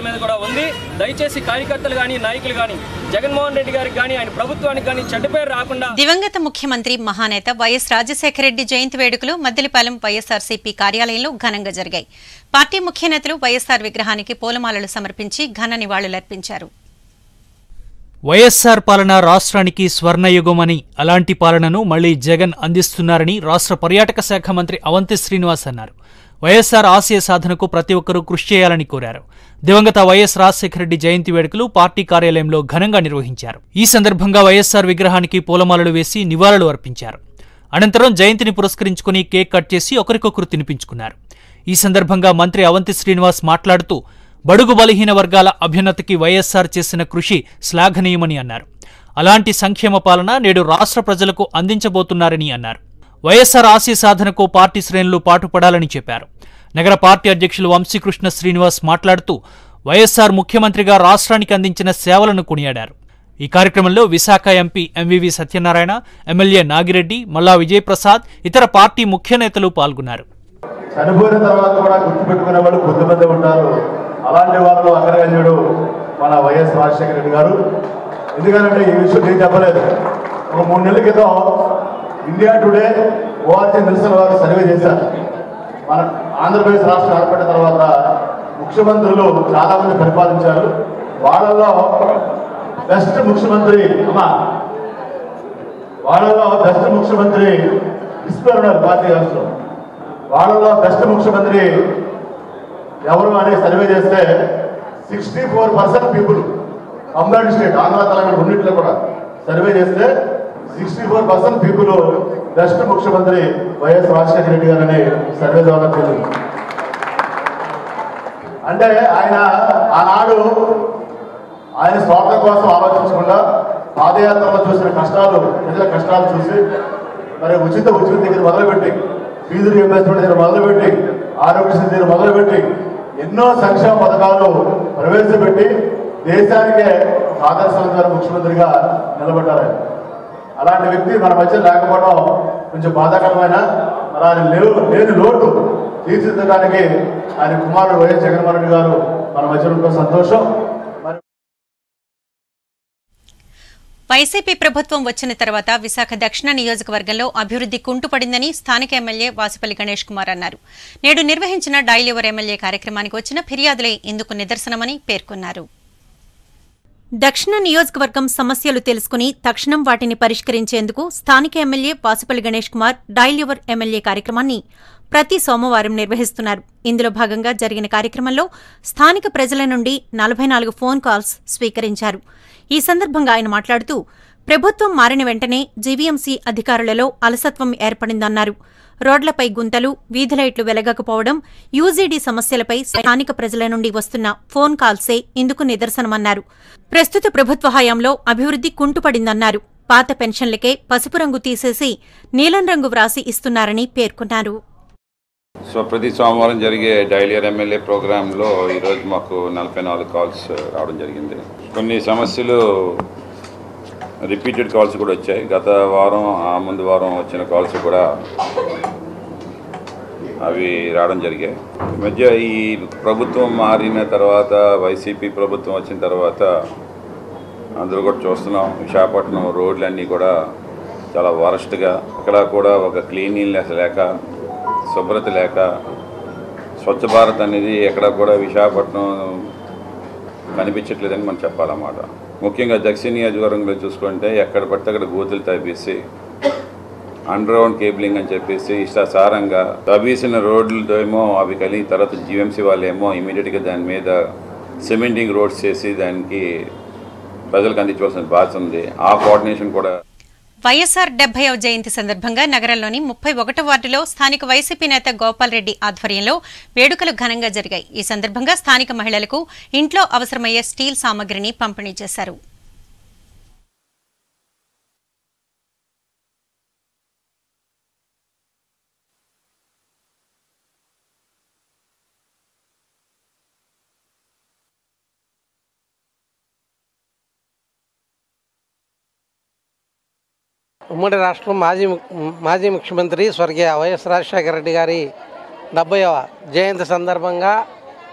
ఉంది దయచేసి కార్యకర్తలు కానీ నాయకులు కానీ జగన్మోహన్ రెడ్డి గారికి కానీ ఆయన ప్రభుత్వానికి కానీ చెడ్డ పేరు రాకుండా దివంగత ముఖ్యమంత్రి మహానేత వైఎస్ రాజశేఖర రెడ్డి జయంతి వేడుకలు మద్దిలిపాలెం వైఎస్ఆర్సీపీ కార్యాలయంలో ఘనంగా జరిగాయి పార్టీ ముఖ్య నేతలు వైఎస్ఆర్ విగ్రహానికి పూలమాలలు సమర్పించి ఘన నివాళులర్పించారు వైఎస్సార్ పాలన రాష్ట్రానికి స్వర్ణయుగమని అలాంటి పాలనను మళ్లీ జగన్ అందిస్తున్నారని రాష్ట్ర పర్యాటక శాఖ మంత్రి అవంతి శ్రీనివాస్ అన్నారు వైఎస్సార్ ఆశయ సాధనకు ప్రతి ఒక్కరూ కృషి చేయాలని కోరారు దివంగత వైఎస్ రాజశేఖర రెడ్డి జయంతి వేడుకలు పార్టీ కార్యాలయంలో ఘనంగా నిర్వహించారు ఈ సందర్భంగా వైఎస్సార్ విగ్రహానికి పూలమాలలు వేసి నివాళులు అర్పించారు అనంతరం జయంతిని పురస్కరించుకుని కేక్ కట్ చేసి ఒకరికొకరు తినిపించుకున్నారు ఈ సందర్భంగా మంత్రి అవంతి శ్రీనివాస్ మాట్లాడుతూ బడుగు బలహీన వర్గాల అభ్యున్నతికి వైఎస్సార్ చేసిన కృషి శ్లాఘనీయమని అన్నారు అలాంటి సంక్షేమ పాలన నేడు రాష్ట్ర ప్రజలకు అందించబోతున్నారని అన్నారు వైఎస్సార్ ఆశయ సాధనకు పార్టీ శ్రేణులు పాటుపడాలని చెప్పారు నగర పార్టీ అధ్యక్షులు వంశీకృష్ణ శ్రీనివాస్ మాట్లాడుతూ వైఎస్సార్ ముఖ్యమంత్రిగా రాష్ట్రానికి అందించిన సేవలను కొనియాడారు ఈ కార్యక్రమంలో Visakha MP MVV Satyanarayana MLA Nagireddy Malla Vijayaprasad ఇతర పార్టీ ముఖ్య నేతలు పాల్గొన్నారు చనిపోయిన తర్వాత కూడా గుర్తుపెట్టుకునే వాళ్ళు కొద్దిమంది ఉంటారు అలాంటి వాళ్ళు అగ్రగణ్యుడు మన వైఎస్ రాజశేఖర రెడ్డి గారు ఎందుకంటే ఈ విషయం నేను చెప్పలేదు ఒక మూడు నెలల క్రితం ఇండియా టుడే ఓఆర్సీ నిరసన వారు సర్వే చేశారు మన ఆంధ్రప్రదేశ్ రాష్ట్రం ఏర్పడిన తర్వాత ముఖ్యమంత్రులు చాలా మంది పరిపాలించారు వాళ్ళలో బెస్ట్ ముఖ్యమంత్రి అమ్మా వాళ్ళలో బెస్ట్ ముఖ్యమంత్రి ఇస్తారు ఉన్నారు పార్టీ రాష్ట్రం వాళ్ళలో బెస్ట్ ముఖ్యమంత్రి ఎవరు అనే సర్వే చేస్తే sixty four percent people combine state Andhra Telangana రెండింటిలో కూడా సర్వే చేస్తే sixty four percent people best ముఖ్యమంత్రి వైఎస్ రాజశేఖర రెడ్డి గారని సర్వే ద్వారా తెలియదు అంటే ఆయన ఆనాడు ఆయన స్వార్థం కోసం ఆలోచించకుండా పాదయాత్రలో చూసిన కష్టాలు ప్రజల కష్టాలు చూసి మరి ఉచిత ఉచిత దగ్గర మొదలుపెట్టి ఫీజు రియంబర్స్మెంట్ దగ్గర మొదలుపెట్టి ఆరోగ్యశ్రీ దగ్గర మొదలుపెట్టి ఎన్నో సంక్షేమ పథకాలు ప్రవేశపెట్టి దేశానికే ఒక ఆదర్శవంతమైన ముఖ్యమంత్రిగా నిలబడ్డారు ఆయన. అలాంటి వ్యక్తి మన మధ్య లేకపోవడం కొంచెం బాధాకరమైన మరి ఆయన లేవు లేని లోటు తీర్చిదిద్దడానికి ఆయన కుమారుడు వైఎస్ జగన్మోహన్ రెడ్డి గారు మన మధ్య ఉండడం సంతోషం మరి వైసీపీ ప్రభుత్వం వచ్చిన తర్వాత విశాఖ దక్షిణ నియోజకవర్గంలో అభివృద్ధి కుంటుపడిందని స్థానిక ఎమ్మెల్యే వాసిపల్లి గణేష్ కుమార్ అన్నారు నేడు నిర్వహించిన డైలివర్ ఎమ్మెల్యే కార్యక్రమానికి వచ్చిన ఫిర్యాదులే ఇందుకు నిదర్శనమని పేర్కొన్నారు దక్షిణ నియోజకవర్గం సమస్యలు తెలుసుకుని తక్షణం వాటిని పరిష్కరించేందుకు స్థానిక MLA Vasupalli Ganesh Kumar dial your MLA కార్యక్రమాన్ని ప్రతి సోమవారం నిర్వహిస్తున్నారు ఇందులో భాగంగా జరిగిన కార్యక్రమంలో స్థానిక ప్రజల నుండి నలభై నాలుగు ఫోన్ కాల్స్ స్వీకరించారు ఈ సందర్భంగా ఆయన మాట్లాడుతూ ప్రభుత్వం మారిన వెంటనే జీవీఎంసీ అధికారులలో అలసత్వం ఏర్పడిందన్నారు రోడ్లపై గుంతలు వీధి లైట్లు వెలగకపోవడం యూజీడీ సమస్యలపై స్థానిక ప్రజల నుండి వస్తున్న ఫోన్ కాల్సే ఇందుకు నిదర్శనమన్నారు ప్రస్తుత ప్రభుత్వ హయాంలో అభివృద్ధి కుంటుపడిందన్నారు పాత పెన్షన్లకే పసుపు రంగు తీసేసి నీలం రంగు వ్రాసి ఇస్తున్నారని పేర్కొన్నారు సో ప్రతి సోమవారం జరిగే డైలియర్ ఎమ్మెల్యే ప్రోగ్రాంలో ఈరోజు మాకు నలభై నాలుగు కాల్స్ రావడం జరిగింది కొన్ని సమస్యలు రిపీటెడ్ కాల్స్ కూడా వచ్చాయి గత వారం ఆ ముందు వారం వచ్చిన కాల్స్ కూడా అవి రావడం జరిగాయి ఈ మధ్య ఈ ప్రభుత్వం మారిన తర్వాత వైసీపీ ప్రభుత్వం వచ్చిన తర్వాత అందరూ కూడా చూస్తున్నాం విశాఖపట్నం రోడ్లన్నీ కూడా చాలా వరస్ట్గా అక్కడ కూడా ఒక క్లీనింగ్నెస్ లేక శుభ్రత లేక స్వచ్ఛ భారత్ అనేది ఎక్కడ కూడా విశాఖపట్నం కనిపించట్లేదని మనం చెప్పాలన్నమాట ముఖ్యంగా దక్షిణ నియోజకవర్గంలో చూసుకుంటే ఎక్కడ పడితే అక్కడ గోతులు తవ్వేసి అండర్ గ్రౌండ్ కేబులింగ్ అని చెప్పేసి ఇష్టాసారంగా తవ్వేసిన రోడ్లతో ఏమో అవి కలిగి తర్వాత జీఎంసీ వాళ్ళు ఏమో ఇమీడియట్గా దాని మీద సిమెంటింగ్ రోడ్స్ చేసి దానికి ప్రజలకు అందించవలసిన బాధ్యత ఉంది ఆ కోఆర్డినేషన్ కూడా వైఎస్సార్ డెబ్బైవ జయంతి సందర్భంగా నగరంలోని ముప్పై ఒకటో వార్డులో స్థానిక వైసీపీ నేత గోపాల్ రెడ్డి ఆధ్వర్యంలో వేడుకలు ఘనంగా జరిగాయి ఈ సందర్భంగా స్థానిక మహిళలకు ఇంట్లో అవసరమయ్యే స్టీల్ సామగ్రిని పంపిణీ చేశారు ఉమ్మడి రాష్ట్రం మాజీ ము- మాజీ ముఖ్యమంత్రి స్వర్గీయ వైఎస్ రాజశేఖర రెడ్డి గారి డెబ్బైవ జయంతి సందర్భంగా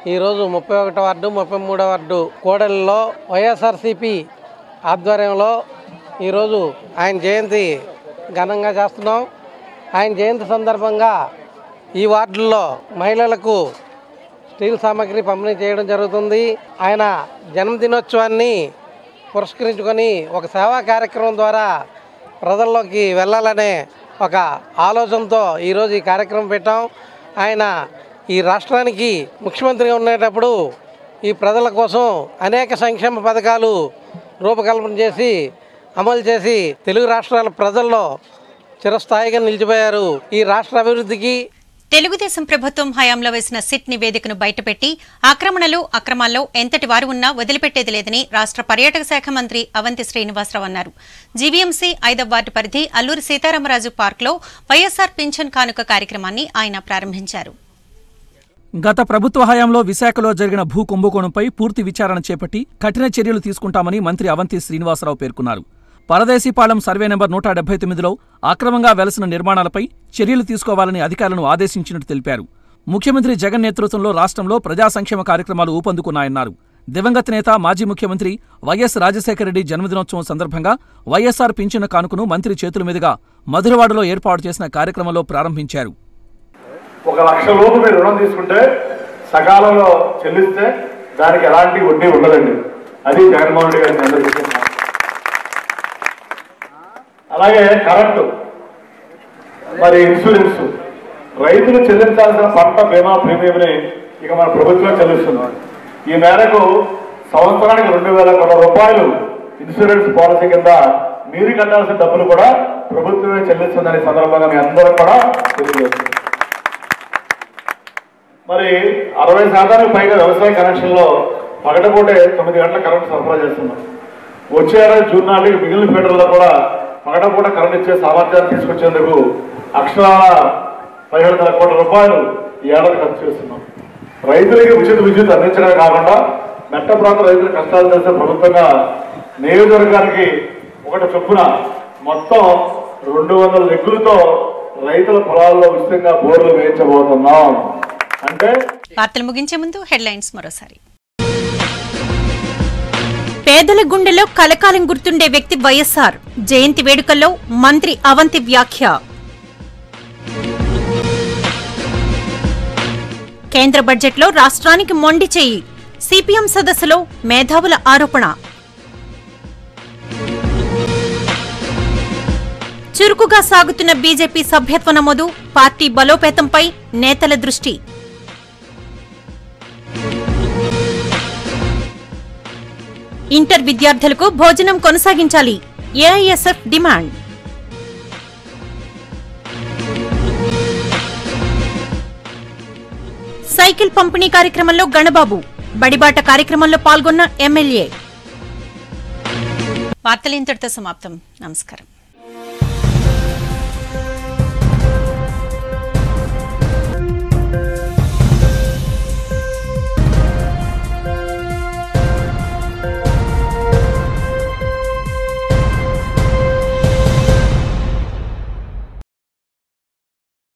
ఈరోజు ముప్పై ఒకటో వార్డు ముప్పై మూడో వార్డు కోడలిలో వైఎస్ఆర్సిపి ఆధ్వర్యంలో ఈరోజు ఆయన జయంతి ఘనంగా చేస్తున్నాం ఆయన జయంతి సందర్భంగా ఈ వార్డుల్లో మహిళలకు స్టీల్ సామాగ్రి పంపిణీ చేయడం జరుగుతుంది ఆయన జన్మదినోత్సవాన్ని పురస్కరించుకొని ఒక సేవా కార్యక్రమం ద్వారా ప్రజల్లోకి వెళ్ళాలనే ఒక ఆలోచనతో ఈరోజు ఈ కార్యక్రమం పెట్టాం ఆయన ఈ రాష్ట్రానికి ముఖ్యమంత్రిగా ఉండేటప్పుడు ఈ ప్రజల కోసం అనేక సంక్షేమ పథకాలు రూపకల్పన చేసి అమలు చేసి తెలుగు రాష్ట్రాల ప్రజల్లో చిరస్థాయిగా నిలిచిపోయారు ఈ రాష్ట్ర అభివృద్ధికి తెలుగుదేశం ప్రభుత్వం హయాంలో వేసిన సిట్ నివేదికను బయటపెట్టి ఆక్రమణలు అక్రమాల్లో ఎంతటి వారు ఉన్నా వదిలిపెట్టేది లేదని రాష్ట్ర పర్యాటక శాఖ మంత్రి అవంతి శ్రీనివాసరావు అన్నారు జీవీఎంసీ ఐదవ వార్డు పరిధి అల్లూరి సీతారామరాజు పార్క్లో వైఎస్సార్ పింఛన్ కానుక కార్యక్రమాన్ని ఆయన ప్రారంభించారు గత ప్రభుత్వ హయాంలో విశాఖలో జరిగిన భూ కుంభకోణంపై పూర్తి విచారణ చేపట్టి కఠిన చర్యలు తీసుకుంటామని మంత్రి అవంతి శ్రీనివాసరావు పేర్కొన్నారు పరదేశీపాలెం సర్వే నెంబర్ నూట డెబ్బై తొమ్మిదిలో అక్రమంగా వెలసిన నిర్మాణాలపై చర్యలు తీసుకోవాలని అధికారులను ఆదేశించినట్టు తెలిపారు ముఖ్యమంత్రి జగన్ నేతృత్వంలో రాష్ట్రంలో ప్రజా సంక్షేమ కార్యక్రమాలు ఊపందుకున్నాయన్నారు దివంగత నేత మాజీ ముఖ్యమంత్రి వైఎస్ రాజశేఖరరెడ్డి జన్మదినోత్సవం సందర్భంగా వైఎస్సార్ పింఛను కానుకను మంత్రి చేతుల మీదుగా మధురవాడలో ఏర్పాటు చేసిన కార్యక్రమంలో ప్రారంభించారు ఒక లక్ష లోపు మీరు రుణం తీసుకుంటే సకాలంలో చెల్లిస్తే దానికి ఎలాంటి వడ్డీ ఉండదండి అది జగన్మోహన్ రెడ్డి గారి అందరికీ చెప్పిన మాట. అలాగే కరెంటు మరి ఇన్సూరెన్స్ రైతులు చెల్లించాల్సిన పంట బీమా ప్రీమియంని ఇక మన ప్రభుత్వం చెల్లిస్తుంది ఈ మేరకు సంవత్సరానికి రెండు వేల కోట్ల రూపాయలు ఇన్సూరెన్స్ పాలసీ కింద మీరు కట్టాల్సిన డబ్బులు కూడా ప్రభుత్వమే చెల్లిస్తుందనే సందర్భంగా మీ అందరూ కూడా తెలియజేస్తుంది మరి అరవై శాతానికి పైగా వ్యవసాయ కనెక్షన్లో పగటపూటే తొమ్మిది గంటల కరెంట్ సరఫరా చేస్తున్నాం వచ్చే ఏడాది జూన్ నాటికి మిగిలిన ఫీడర్లో కూడా పగటపూట కరెంట్ ఇచ్చే సామర్థ్యాన్ని తీసుకొచ్చేందుకు అక్షరాల పదిహేడు వందల కోట్ల రూపాయలు ఈ ఏడాది ఖర్చు చేస్తున్నాం రైతులకి ఉచిత విద్యుత్ అందించడమే కాకుండా మెట్ట ప్రాంత రైతుల కష్టాలు తెలిసే ప్రభుత్వంగా నియోజకవర్గానికి ఒకటి చొప్పున మొత్తం రెండు వందల రెగ్గులతో రైతుల పొలాల్లో ఉచితంగా బోర్లు వేయించబోతున్నాం అంటే వార్తలు ముగించే ముందు హెడ్లైన్స్ మరోసారి పేదల గుండెలో కలకాలం గుర్తుండే వ్యక్తి వైఎస్సార్ జయంతి వేడుకల్లో మంత్రి అవంతి వ్యాఖ్య కేంద్ర బడ్జెట్లో రాష్ట్రానికి మొండి చేయి సిపిఎం సదస్సులో మేధావుల ఆరోపణ చురుకుగా సాగుతున్న బీజేపీ సభ్యత్వ నమోదు పార్టీ బలోపేతంపై నేతల దృష్టి ఇంటర్ విద్యార్థులకు భోజనం కొనసాగించాలి ఏఐఎస్ఎఫ్ డిమాండ్ సైకిల్ పంపిణీ కార్యక్రమంలో గణబాబు బడిబాట కార్యక్రమంలో పాల్గొన్న ఎమ్మెల్యే వార్తలు ఇంతటితో సమాప్తం నమస్కారం